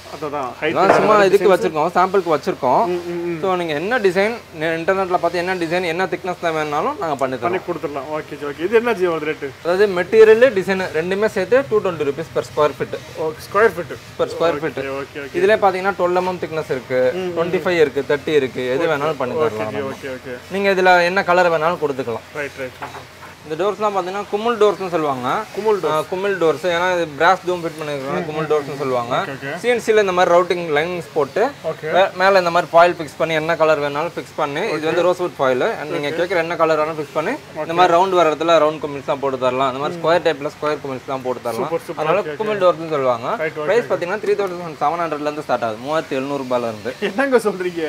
அதான் இதெல்லாம் சும்மா இதுக்கு வச்சிருக்கோம் சாம்பிளுக்கு வச்சிருக்கோம் ம், ம், ம். ஸோ நீங்கள் என்ன டிசைன் இன்டர்நெட்டில் பார்த்து என்ன டிசைன் என்ன திக்னஸ் தான் வேணாலும் நாங்கள் பண்ணி தரோம் பண்ணி கொடுத்துடலாம் ஓகே ஓகே இது என்ன ஜி வருது ரேட்டு அதாவது மெட்டீரியல் டிசைன் ரெண்டுமே சேர்த்து two twenty rupees per square feet okay square feet per square feet okay okay okay இதுல பாத்தீங்கன்னா டுவெல் எம்எம் திக்னஸ் இருக்கு டுவெண்ட்டி ஃபைவ் இருக்கு தேர்ட்டி இருக்கு எது வேணாலும் பண்ணி தரலாம் நம்ம. ஓகே ஓகே நீங்க இதுல என்ன கலர் வேணாலும் கொடுத்துக்கலாம் ரைட் ரைட் இந்த டோர்ஸ்லாம் பார்த்தீங்கன்னா குமுல் டோர்ஸ்னு சொல்லுவாங்க குமுல் ஆ, குமிழ் டோர்ஸ் ஏன்னா இது பிராஸ் தூம் ஃபிட் பண்ணிருக்காங்க குமுல் டோர்ஸ்னு சொல்லுவாங்க okay. சிஎன்சியில் இந்த மாதிரி ரவுட்டிங் லைன்ஸ் போட்டு ஓகே மே- மேல இந்த மாதிரி ஃபாயில் ஃபிக்ஸ் பண்ணி என்ன கலர் வேணாலும் ஃபிக்ஸ் பண்ணி இது வந்து ரோஸ்வுட் ஃபாயில் நீங்க கேட்குற என்ன கலர் வேணாலும் ஃபிக்ஸ் பண்ணி இந்த மாதிரி ரவுண்ட் வர இடத்துல ரவுண்ட் குமிழ்ஸ் தான் போட்டு தரலாம் இந்த மாதிரி ஸ்கொயர் டைப்ல ஸ்கொயர் குமிழ்ஸ் தான் போட்டு தரலாம் Super, super, அதனால குமிழ் டோர்ஸ்னு சொல்லுவாங்க Right, okay, ப்ரைஸ் பார்த்தீங்கன்னா த்ரீ தௌசண்ட் செவன் ஹண்ட்ரட்ல இருந்து ஸ்டார்ட் ஆகுது மூவாயிரத்தி எழுநூறுபால இருந்து என்னங்க சொல்றீங்க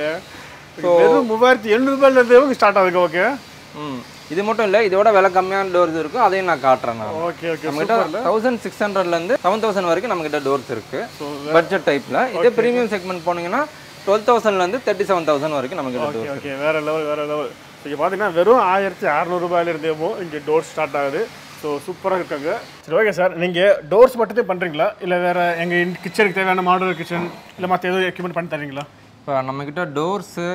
வெறும் மூவாயிரத்தி எழுநூறுபாயில இருந்து ஸ்டார்ட் ஆகுது ஓகே ம் இது மட்டும் இல்லை இதோட விலை கம்மியான டோர்ஸ் இருக்கும் அதையும் நான் காட்டுறேன் நான் ஓகே ஓகே நம்மகிட்ட தௌசண்ட் சிக்ஸ் ஹண்ட்ரட்லேருந்து செவன் தௌசண்ட் வரைக்கும் நம்மகிட்ட டோர்ஸ் இருக்கு பட்ஜெட் டைப்ல இதே ப்ரீமியம் செக்மெண்ட் போனீங்கன்னா டுவெல் தௌசண்ட்லேருந்து தேர்ட்டி செவன் தௌசண்ட் வரைக்கும் நம்மகிட்ட ஓகே டோர் ஓகே வேற லெவல் வேற லெவல் இங்கே பார்த்தீங்கன்னா வெறும் ஆயிரத்தி அறநூறுபாயில இருந்தேமோ இங்கே டோர் ஸ்டார்ட் ஆகுது ஸோ சூப்பராக இருக்காங்க சரி ஓகே சார் நீங்கள் டோர்ஸ் மட்டுமே பண்ணுறீங்களா இல்லை வேற எங்கள் கிச்சனுக்கு தேவையான மாடல் கிச்சன் இல்லை மற்ற எதுவும் எக்யூப்மெண்ட் பண்ணி தரீங்களா இப்போ நம்மக்கிட்ட டோர்ஸு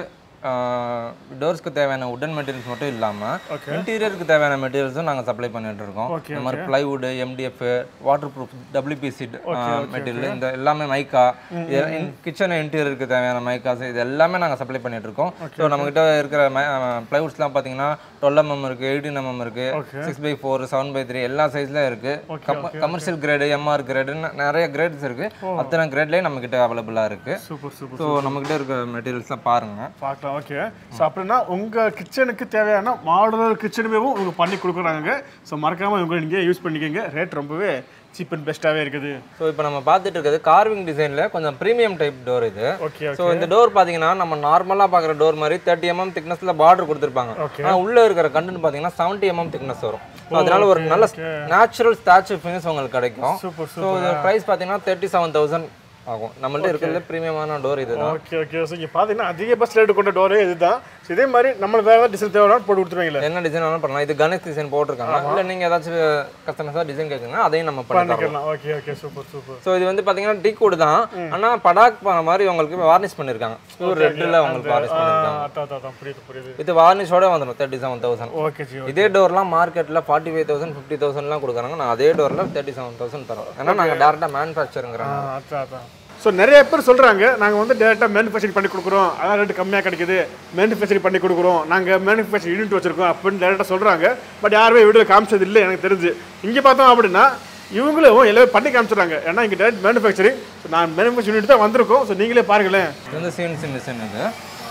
டோர்ஸ்க்கு தேவையான உடன் மெட்டீரியல்ஸ் மட்டும் இல்லாமல் இன்டீரியருக்கு தேவையான மெட்டீரியல்ஸும் நாங்கள் சப்ளை பண்ணிட்டு இருக்கோம் Okay, இந்த மாதிரி plywood MDF waterproof WPC material இந்த எல்லாமே மைக்கா கிச்சன் இன்டீரியருக்கு தேவையான மைக்காஸ் இது எல்லாமே நாங்கள் சப்ளை பண்ணிட்டு இருக்கோம் ஸோ நம்மகிட்ட இருக்கிற பிளைவுட்ஸ்லாம் பார்த்தீங்கன்னா டுவெல் எம்எம் இருக்கு எயிட்டீன் எம்எம் இருக்கு six by four seven by three எல்லா சைஸ்ல இருக்கு கமர்ஷியல் கிரேடு எம்ஆர் கிரேடுன்னு நிறைய கிரேட்ஸ் இருக்கு அத்தனை கிரேட்லேயே நம்மகிட்ட அவைலபிளாக இருக்கு சூப்பர் சூப்பர் ஸோ நம்மகிட்ட இருக்கிற மெட்டீரியல்ஸ்லாம் பாருங்க பார்க்கலாம் ஓகே ஸோ அப்படின்னா உங்கள் கிச்சனுக்கு தேவையான மாடலர் கிச்சனுமே உங்களுக்கு பண்ணி கொடுக்குறாங்க ஸோ மறக்காமல் இவங்க நீங்கள் யூஸ் பண்ணிக்கோங்க ரேட் ரொம்பவே சீப் அண்ட் பெஸ்ட்டாகவே இருக்குது ஸோ இப்போ நம்ம பார்த்துட்டு இருக்கிறது கார்விங் டிசைனில் கொஞ்சம் ப்ரீமியம் டைப் டோர் இது ஓகே ஸோ இந்த டோர் பார்த்தீங்கன்னா நம்ம நார்மலாக பார்க்குற டோர் மாதிரி தேர்ட்டி எம்எம் திக்னஸில் பார்டர் கொடுத்துருப்பாங்க Okay. ஆனால் உள்ளே இருக்கிற கண்டென்ட் பார்த்தீங்கன்னா செவன்ட்டி எம்எம் திக்னஸ் வரும் ஸோ அதனால ஒரு நல்ல நேச்சுரல் ஸ்டாச்சு ஃபினிஷ் உங்களுக்கு கிடைக்கும் சூப்பர் ஸோ இது ப்ரைஸ் பார்த்தீங்கன்னா தேர்ட்டி செவன் தௌசண்ட் ஆகும் நம்மள்ட்ட இருக்கிறதுல ப்ரீமியமான டோர் இதுதான் ஓகே ஓகே ஸோ இங்கே பார்த்தீங்கன்னா அதிகபட்ச ரேட்டு கொண்ட டோரே இதுதான் ஸோ இதே மாதிரி நம்ம வேறு ஏதாவது டிசைன் தேவையான போட்டு கொடுத்துருவீங்களே என்ன டிசைன் வேணாலும் பண்ணலாம் இது கணேஷ் டிசைன் போட்டிருக்காங்க இல்லை நீங்கள் ஏதாச்சும் கஸ்டமர்ஸாக டிசைன் கேட்குங்கன்னா அதையும் நம்ம பண்ணி தரோம் பண்ணிக்கலாம் okay okay super super so இது வந்து பார்த்தீங்கன்னா டீ கோடு தான் ஆனால் படாக் பண்ண மாதிரி உங்களுக்கு வார்னிஷ் பண்ணியிருக்காங்க பியூர் ரெட்டில் உங்களுக்கு வார்னிஷ் பண்ணியிருக்காங்க அதான் அதான், அதான் புரியுது புரியுது வித் வார்னிஷோட வந்துடும் thirty seven thousand okay ji இதே டோர்லாம் மார்க்கெட்டில் ஃபார்ட்டி ஃபைவ் தௌசண்ட் ஃபிஃப்டி தௌசண்ட்லாம் கொடுக்குறாங்க நான் அதே டோரில் தேர்ட்டி செவன் தௌசண்ட் தரோம் ஏன்னா நாங்கள் டேரெக்டாக மேனுஃபேக்சருங்கிறோம் அதான் அதான் ஸோ நிறைய பேர் சொல்கிறாங்க நாங்கள் வந்து டேரெக்டாக மேனுஃபேக்சரிங் பண்ணி கொடுக்குறோம் அதான் ரேட்டு கம்மியாக கிடைக்குது மேனுஃபேக்சரிங் பண்ணி கொடுக்குறோம் நாங்கள் மேனுஃபேக்சரிங் யூனிட் வச்சிருக்கோம் அப்படின்னு டேரெக்டாக சொல்கிறாங்க பட் யாருமே வீடியோ காமிச்சது இல்லை எனக்கு தெரிஞ்சு இங்கே பார்த்தோம் அப்படின்னா இவங்களும் எல்லாமே பண்ணி காமிச்சிடுறாங்க ஏன்னா இங்கே டேரக்ட் மேனுஃபேக்சரிங் ஸோ நான் மேனுஃபேக்சரிங் யூனிட் தான் வந்திருக்கோம் ஸோ நீங்களே பாருங்களேன் இது வந்து சிஎன்சி மிஷின் இது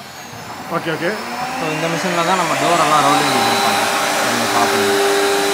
ஓகே ஓகே ஸோ இந்த மிஷினில் தான் நம்ம டோர் எல்லாம் ரவுண்டிங் டிசைன் பண்ணுறோம் நீங்கள் பார்ப்பீங்க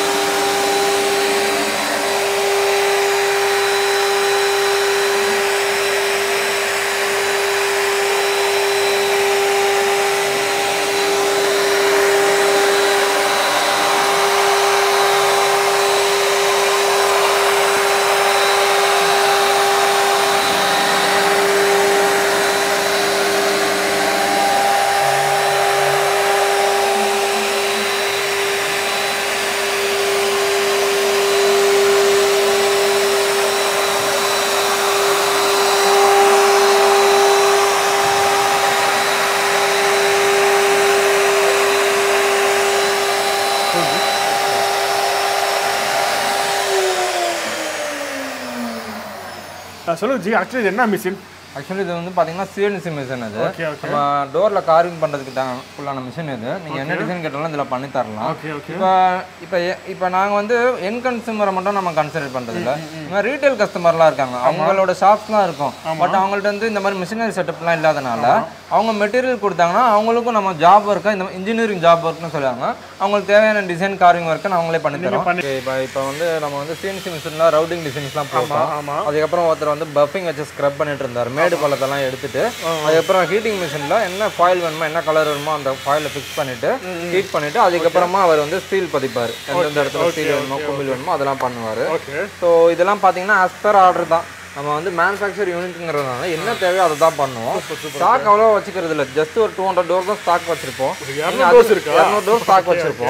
சொல்லுங்க ஜி ஆக்சுவலி இது என்ன மிஷின் ஆக்சுவலி இது வந்து பார்த்தீங்கன்னா சிஎன்சி மிஷின் அது ஓகே ஓகே நம்ம டோரில் கார்விங் பண்ணுறதுக்கு தான் ஃபுல்லான மிஷின் இது நீங்கள் என்ன டிசைன் கேட்டாலும் இதில் பண்ணி தரலாம் ஓகே ஓகே இப்போ இப்போ இப்போ நாங்கள் வந்து என் கன்சூமரை மட்டும் நம்ம கன்சிடர் பண்ணுறது இல்லை இந்த மாதிரி ரீட்டைல் கஸ்டமர்லாம் இருக்காங்க அவங்களோட ஷாப்ஸ்லாம் இருக்கும் பட் அவங்கள்ட்ட வந்து இந்த மாதிரி மிஷினரி செட்டப்லாம் இல்லாதனால அவங்க மெட்டீரியல் கொடுத்தாங்கன்னா அவங்களுக்கும் நம்ம ஜாப் ஒர்க்கை இந்த இன்ஜினியரிங் ஜாப் ஒர்க்னு சொல்லுவாங்க அவங்களுக்கு தேவையான டிசைன் கார்விங் ஒர்க்கை அவங்களே பண்ணி தரோம் இப்போ இப்போ வந்து நம்ம வந்து சிஎன்சி மிஷினில் ரவுடிங் டிசைன்ஸ்லாம் போட்டோம் ஆமாம் அதுக்கப்புறம் ஒருத்தர் வந்து பஃபிங் வச்சு ஸ்க்ரப் பண்ணிட்டு இருந்தார் மேடு பள்ளத்தெல்லாம் எடுத்துட்டு அதுக்கப்புறம் ஹீட்டிங் மிஷினில் என்ன ஃபாயில் வேணுமோ என்ன கலர் வேணுமோ அந்த ஃபாயிலை ஃபிக்ஸ் பண்ணிட்டு ஹீட் பண்ணிட்டு அதுக்கப்புறமா அவர் வந்து ஸ்டீல் பதிப்பார் எந்தெந்த இடத்துல ஸ்டீல் வேணுமோ குமிழ் வேணுமோ அதெல்லாம் பண்ணுவார் ஓகே ஸோ இதெல்லாம் பார்த்தீங்கன்னா as per ஆர்டர் தான் நம்ம வந்து மேனுஃபேக்சர் யூனிட்ங்கிறதுனால என்ன தேவையோ அதை தான் பண்ணுவோம் ஸ்டாக் அவ்வளோ வச்சுக்கிறது இல்லை ஜஸ்ட் ஒரு டூ ஹண்ட்ரட் டோர் தான் ஸ்டாக் வச்சிருப்போம் இரநூறு டோர்ஸ் இருக்கா இரநூறு டோர் ஸ்டாக் வச்சிருப்போம்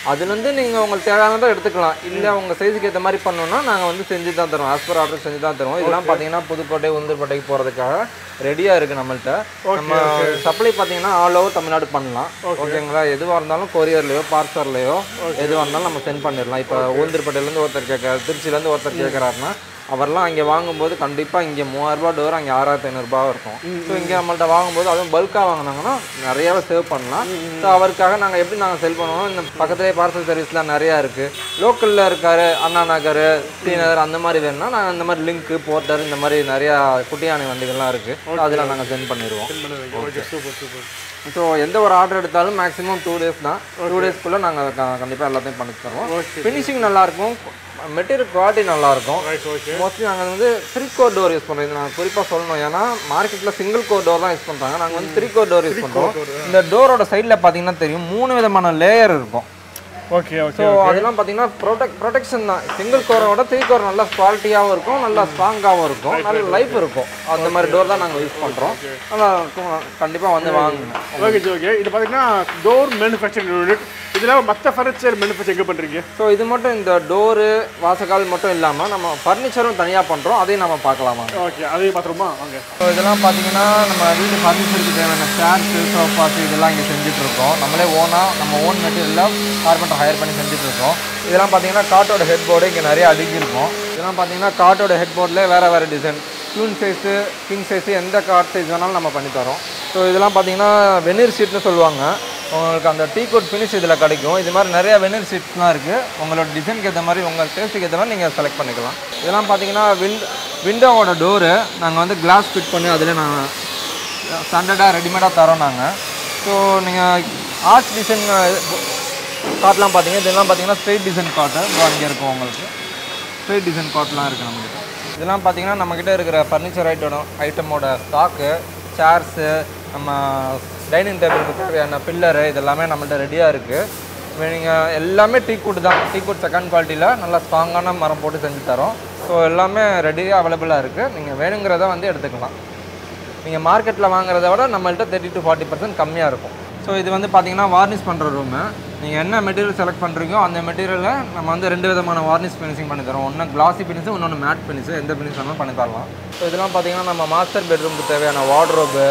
அதுலேருந்து நீங்கள் உங்களுக்கு தேவையானதை எடுத்துக்கலாம் இல்லை உங்கள் சைஸுக்கு ஏற்ற மாதிரி பண்ணோம்னா நாங்கள் வந்து செஞ்சு தான் தருவோம் ஆஸ் பர் ஆர்டர் செஞ்சு தான் தருவோம் இதெல்லாம் பார்த்தீங்கன்னா புதுக்கோட்டை உளுந்தூர்பேட்டைக்கு போகிறதுக்காக ரெடியாக இருக்குது நம்மள்ட்ட நம்ம சப்ளை பார்த்தீங்கன்னா ஆல் ஓவர் தமிழ்நாடு பண்ணலாம் ஓகேங்களா எதுவாக இருந்தாலும் கொரியர்லையோ பார்சர்லையோ எதுவாக இருந்தாலும் நம்ம சென்ட் பண்ணிடலாம் இப்போ உளுந்தூர்பேட்டையிலேருந்து ஒருத்தர் கேட்க திருச்சியிலேருந்து ஒருத்தர் கேட்குறாருன்னா அவர்லாம் அங்கே வாங்கும்போது கண்டிப்பாக இங்கே மூவாயிரரூபா டோர் அங்கே ஆறாயிரத்தி ஐநூறுரூபா இருக்கும் ஸோ இங்கே நம்மள்ட்ட வாங்கும்போது அதுவும் பல்காக வாங்கினாங்கன்னா நிறையாவே சேவ் பண்ணலாம் ஸோ அவருக்காக நாங்கள் எப்படி நாங்கள் செல் பண்ணுவோம் இந்த பக்கத்துலேயே பார்சல் சர்வீஸ்லாம் நிறையா இருக்குது லோக்கலில் இருக்காரு அண்ணா நகர் டி நகர் அந்த மாதிரி வேணும்னா நாங்கள் இந்த மாதிரி லிங்க்கு போர்ட்டர் இந்த மாதிரி நிறையா குட்டி யானை வண்டிகள்லாம் இருக்குது அதில் நாங்கள் சென்ட் பண்ணிடுவோம் ஓகே சூப்பர் சூப்பர் ஸோ எந்த ஒரு ஆர்டர் எடுத்தாலும் மேக்ஸிமம் டூ டேஸ் தான் டூ டேஸ்க்குள்ளே நாங்கள் கண்டிப்பாக எல்லாத்தையும் பண்ணி தருவோம் ஓகே ஃபினிஷிங் நல்லாயிருக்கும் மெட்டீரியல் குவாலிட்டி நல்லாயிருக்கும் ரைட் ஓகே மோஸ்ட்லி நாங்கள் வந்து த்ரீ கோர் டோர் யூஸ் பண்ணுறோம் இது நான் குறிப்பாக சொல்லணும் ஏன்னா மார்க்கெட்டில் சிங்கிள் கோர் டோர் தான் யூஸ் பண்ணுறாங்க நாங்கள் வந்து த்ரீ கோர் டோர் யூஸ் பண்ணுறோம் இந்த டோரோட சைடில் பார்த்தீங்கன்னா தெரியும் மூணு விதமான லேயர் இருக்கும் ஓகே ஓகே ஸோ அதெல்லாம் பார்த்தீங்கன்னா ப்ரொடெக்ட் ப்ரொடெக்ஷன் தான் சிங்கிள் கோரோட த்ரீ கோர் நல்லா குவாலிட்டியாகவும் இருக்கும் நல்லா ஸ்ட்ராங்காகவும் இருக்கும் நல்ல லைஃப் இருக்கும் அந்த மாதிரி டோர் தான் நாங்கள் யூஸ் பண்ணுறோம் நல்லா இருக்கும் கண்டிப்பாக வந்து வாங்குங்க ஓகே ஜி ஓகே இது பார்த்தீங்கன்னா டோர் மேனுஃபேக்சரிங் யூனிட் இதில் மற்ற ஃபர்னிச்சர் மேனுஃபேக்சர் எங்கே பண்ணுறீங்க ஸோ இது மட்டும் இந்த டோரு வாசக்கால் மட்டும் இல்லாமல் நம்ம ஃபர்னிச்சரும் தனியாக பண்ணுறோம் அதையும் நம்ம பார்க்கலாமா ஓகே அதையும் பார்த்துருமா வாங்க ஸோ இதெல்லாம் பார்த்தீங்கன்னா நம்ம வீட்டு ஃபர்னிச்சருக்கு தேவையான சேர்ஸு சோஃபாஸ் இதெல்லாம் இங்கே செஞ்சுட்டு இருக்கோம் நம்மளே ஓனாக நம்ம ஓன் மெட்டீரியலில் கார்பெண்டர் ஹையர் பண்ணி செஞ்சுட்டு இருக்கோம் இதெல்லாம் பார்த்தீங்கன்னா காட்டோட ஹெட் போர்டு இங்கே நிறைய அடுக்கி இருக்கும் இதெல்லாம் பார்த்தீங்கன்னா காட்டோட ஹெட் போர்டில் வேறு வேறு design queen size king size எந்த கார்ட் சைஸ் வேணாலும் நம்ம பண்ணி தரோம் ஸோ இதெல்லாம் பார்த்தீங்கன்னா வெந்நீர் ஷீட்னு சொல்லுவாங்க உங்களுக்கு அந்த டீ கோட் ஃபினிஷ் இதில் கிடைக்கும் இது மாதிரி நிறைய வெந்நீர் ஷீட்ஸ்லாம் இருக்குது உங்களோட டிசைனுக்கு ஏற்ற மாதிரி உங்கள் டேஸ்ட்டுக்கு ஏற்ற மாதிரி நீங்கள் செலக்ட் பண்ணிக்கலாம் இதெல்லாம் பார்த்தீங்கன்னா விண்ட் விண்டோவோட டோரு நாங்கள் வந்து கிளாஸ் ஃபிட் பண்ணி அதில் நாங்கள் ஸ்டாண்டர்டாக ரெடிமேடாக தரோம் நாங்கள் ஸோ நீங்கள் ஆர்ட் டிசைன் காட்லாம் பார்த்தீங்க இதெல்லாம் பார்த்தீங்கன்னா ஸ்ட்ரெயிட் டிசைன் காட்டு அங்கே இருக்கும் உங்களுக்கு ஸ்ட்ரெயிட் டிசைன் காட்லாம் இருக்குது நம்மகிட்ட இதெல்லாம் பார்த்தீங்கன்னா நம்மக்கிட்ட இருக்கிற ஃபர்னிச்சர் ஐட்டோட ஐட்டமோட ஸ்டாக்கு சேர்ஸு நம்ம டைனிங் டேபிளுக்கு தேவையான பில்லரு இதெல்லாமே நம்மள்ட்ட ரெடியாக இருக்குது நீங்கள் எல்லாமே டீ குட் தான் டீ குட் செகண்ட் குவாலிட்டியில் நல்லா ஸ்ட்ராங்கான மரம் போட்டு செஞ்சு தரோம் ஸோ எல்லாமே ரெடியாக அவைலபிளாக இருக்குது நீங்கள் வேணுங்கிறத வந்து எடுத்துக்கலாம் நீங்கள் மார்க்கெட்டில் வாங்குறத விட நம்மள்ட்ட தேர்ட்டி டு ஃபார்ட்டி பர்சன்ட் கம்மியாக இருக்கும் ஸோ இது வந்து பார்த்தீங்கன்னா வார்னிஷ் பண்ணுற ரூமு நீங்கள் என்ன மெட்டீரியல் செலக்ட் பண்ணுறீங்களோ அந்த மெட்டீரியலில் நம்ம வந்து ரெண்டு விதமான வார்னிஷ் ஃபினிஷிங் பண்ணி தரோம் ஒன்று கிளாசி ஃபினிஷு இன்னொன்று மேட் ஃபினிஷு எந்த ஃபினிஷ் வேணாலும் பண்ணி தரலாம் ஸோ இதெல்லாம் பார்த்தீங்கன்னா நம்ம மாஸ்டர் பெட்ரூமுக்கு தேவையான வார்ட்ரோபு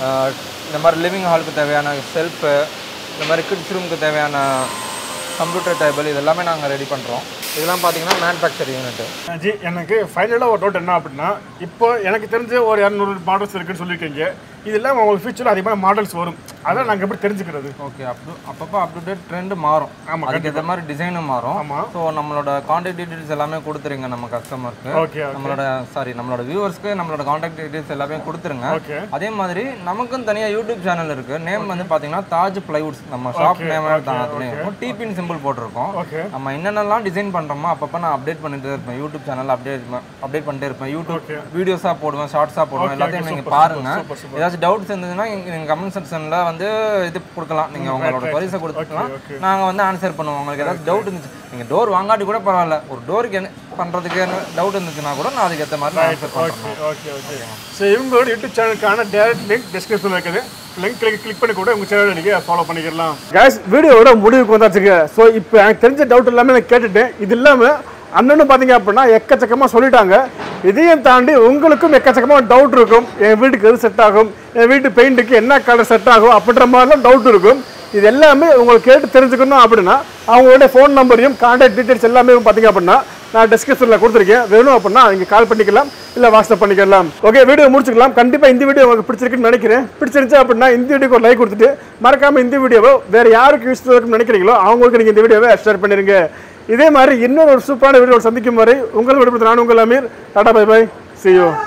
இந்த மாதிரி லிவிங் ஹாலுக்கு தேவையான செல்ஃபு இந்த மாதிரி கிட்ஸ் ரூமுக்கு தேவையான கம்ப்யூட்டர் டேபிள் இது எல்லாமே நாங்கள் ரெடி பண்ணுறோம் இதெல்லாம் பார்த்தீங்கன்னா மேனுஃபேக்சர் யூனிட்டு ஜி எனக்கு ஃபைனலாக ஒரு டவுட் என்ன அப்படின்னா இப்போ எனக்கு தெரிஞ்ச ஒரு இரநூறு மாடல்ஸ் இருக்குன்னு சொல்லியிருக்கீங்க இது இல்லாமல் உங்களுக்கு ஃபியூச்சரில் அதிகமான மாடல்ஸ் வரும் அதெல்லாம் நாங்கள் எப்படி தெரிஞ்சுக்கிறது ஓகே அப் அப்பப்போ அப் டு டேட் ட்ரெண்டு மாறும் ஆமா, அதுக்கு ஏற்ற மாதிரி டிசைனும் மாறும் ஆமா. ஸோ நம்மளோட காண்டாக்ட் டீடைல்ஸ் எல்லாமே கொடுத்துருங்க நம்ம கஸ்டமருக்கு ஓகே நம்மளோட சாரி நம்மளோட வியூவர்ஸ்க்கு நம்மளோட காண்டாக்ட் டீடைல்ஸ் எல்லாமே கொடுத்துருங்க ஓகே அதே மாதிரி நமக்கும் தனியாக யூடியூப் சேனல் இருக்கு நேம் வந்து பார்த்தீங்கன்னா தாஜ் பிளைவுட்ஸ் நம்ம ஷாப் நேம் தான் அதுலேயும் இருக்கும் டிபின் சிம்பிள் போட்டிருக்கோம் ஓகே நம்ம என்னென்னலாம் டிசைன் பண்ணுறோமோ அப்பப்போ நான் அப்டேட் பண்ணிட்டே இருப்பேன் யூடியூப் சேனல் அப்டேட் அப்டேட் பண்ணிட்டே இருப்பேன் யூடியூப் வீடியோஸாக போடுவேன் ஷார்ட்ஸாக போடுவேன் எல்லாத்தையும் நீங்கள் பாருங்க ஏதாச்சும் டவுட்ஸ் இருந்ததுன்னா நீங்கள் கமெண்ட் செக்ஷனில் வந்து இது கொடுக்கலாம் நீங்கள் உங்களோட கொரிஸை கொடுத்துக்கலாம் நாங்கள் வந்து ஆன்சர் பண்ணுவோம் உங்களுக்கு ஏதாச்சும் டவுட் இருந்துச்சு நீங்கள் டோர் வாங்காட்டி கூட பரவாயில்ல ஒரு டோருக்கு என்ன பண்ணுறதுக்கு என்ன டவுட் இருந்துச்சுன்னா கூட நான் அதுக்கு ஏற்ற மாதிரி ஆன்சர் பண்ணுறேன் ஓகே ஓகே ஸோ இவங்களோட யூடியூப் சேனலுக்கான டேரக்ட் லிங்க் டிஸ்கிரிப்ஷனில் இருக்குது லிங்க் கிளிக் கிளிக் பண்ணி கூட உங்கள் சேனலை நீங்கள் ஃபாலோ பண்ணிக்கலாம் கேஸ் வீடியோவோட முடிவுக்கு வந்தாச்சுங்க ஸோ இப்போ எனக்கு தெரிஞ்ச டவுட் எல்லாமே நான் கேட்டுட்டேன் இது இல்லாமல் அண்ணனும் பார்த்தீங்க அப்படின்னா எக்கச்சக்கமாக சொல்லிட்டாங்க இதையும் தாண்டி உங்களுக்கும் எக்கச்சக்கமாக டவுட் இருக்கும் என் வீட்டுக்கு எது செட் ஆகும் என் வீட்டு பெயிண்ட்டுக்கு என்ன கலர் செட் ஆகும் அப்படின்ற மாதிரிலாம் டவுட் இருக்கும் இது எல்லாமே உங்களுக்கு கேட்டு தெரிஞ்சுக்கணும் அப்படின்னா அவங்களுடைய ஃபோன் நம்பரையும் கான்டாக்ட் டீட்டெயில்ஸ் எல்லாமே பார்த்தீங்க அப்படின்னா நான் டிஸ்கிரிப்ஷனில் கொடுத்துருக்கேன் வேணும் அப்படின்னா நீங்கள் கால் பண்ணிக்கலாம் இல்லை வாட்ஸ்அப் பண்ணிக்கலாம் ஓகே வீடியோ முடிச்சுக்கலாம் கண்டிப்பாக இந்த வீடியோ உங்களுக்கு பிடிச்சிருக்குன்னு நினைக்கிறேன் பிடிச்சிருந்துச்சு அப்படின்னா இந்த வீடியோக்கு ஒரு லைக் கொடுத்துட்டு மறக்காமல் இந்த வீடியோவை வேறு யாருக்கு யூஸ் இருக்குன்னு நினைக்கிறீங்களோ அவங்களுக்கு நீங்கள் இந்த வீடியோவை ஷேர் பண்ணிடுங்க இதே மாதிரி இன்னொரு ஒரு சூப்பரான வீடியோ சந்திக்கும் வரை உங்கள் விடுபடுத்த நான் உங்கள் Ameer tata bye bye see you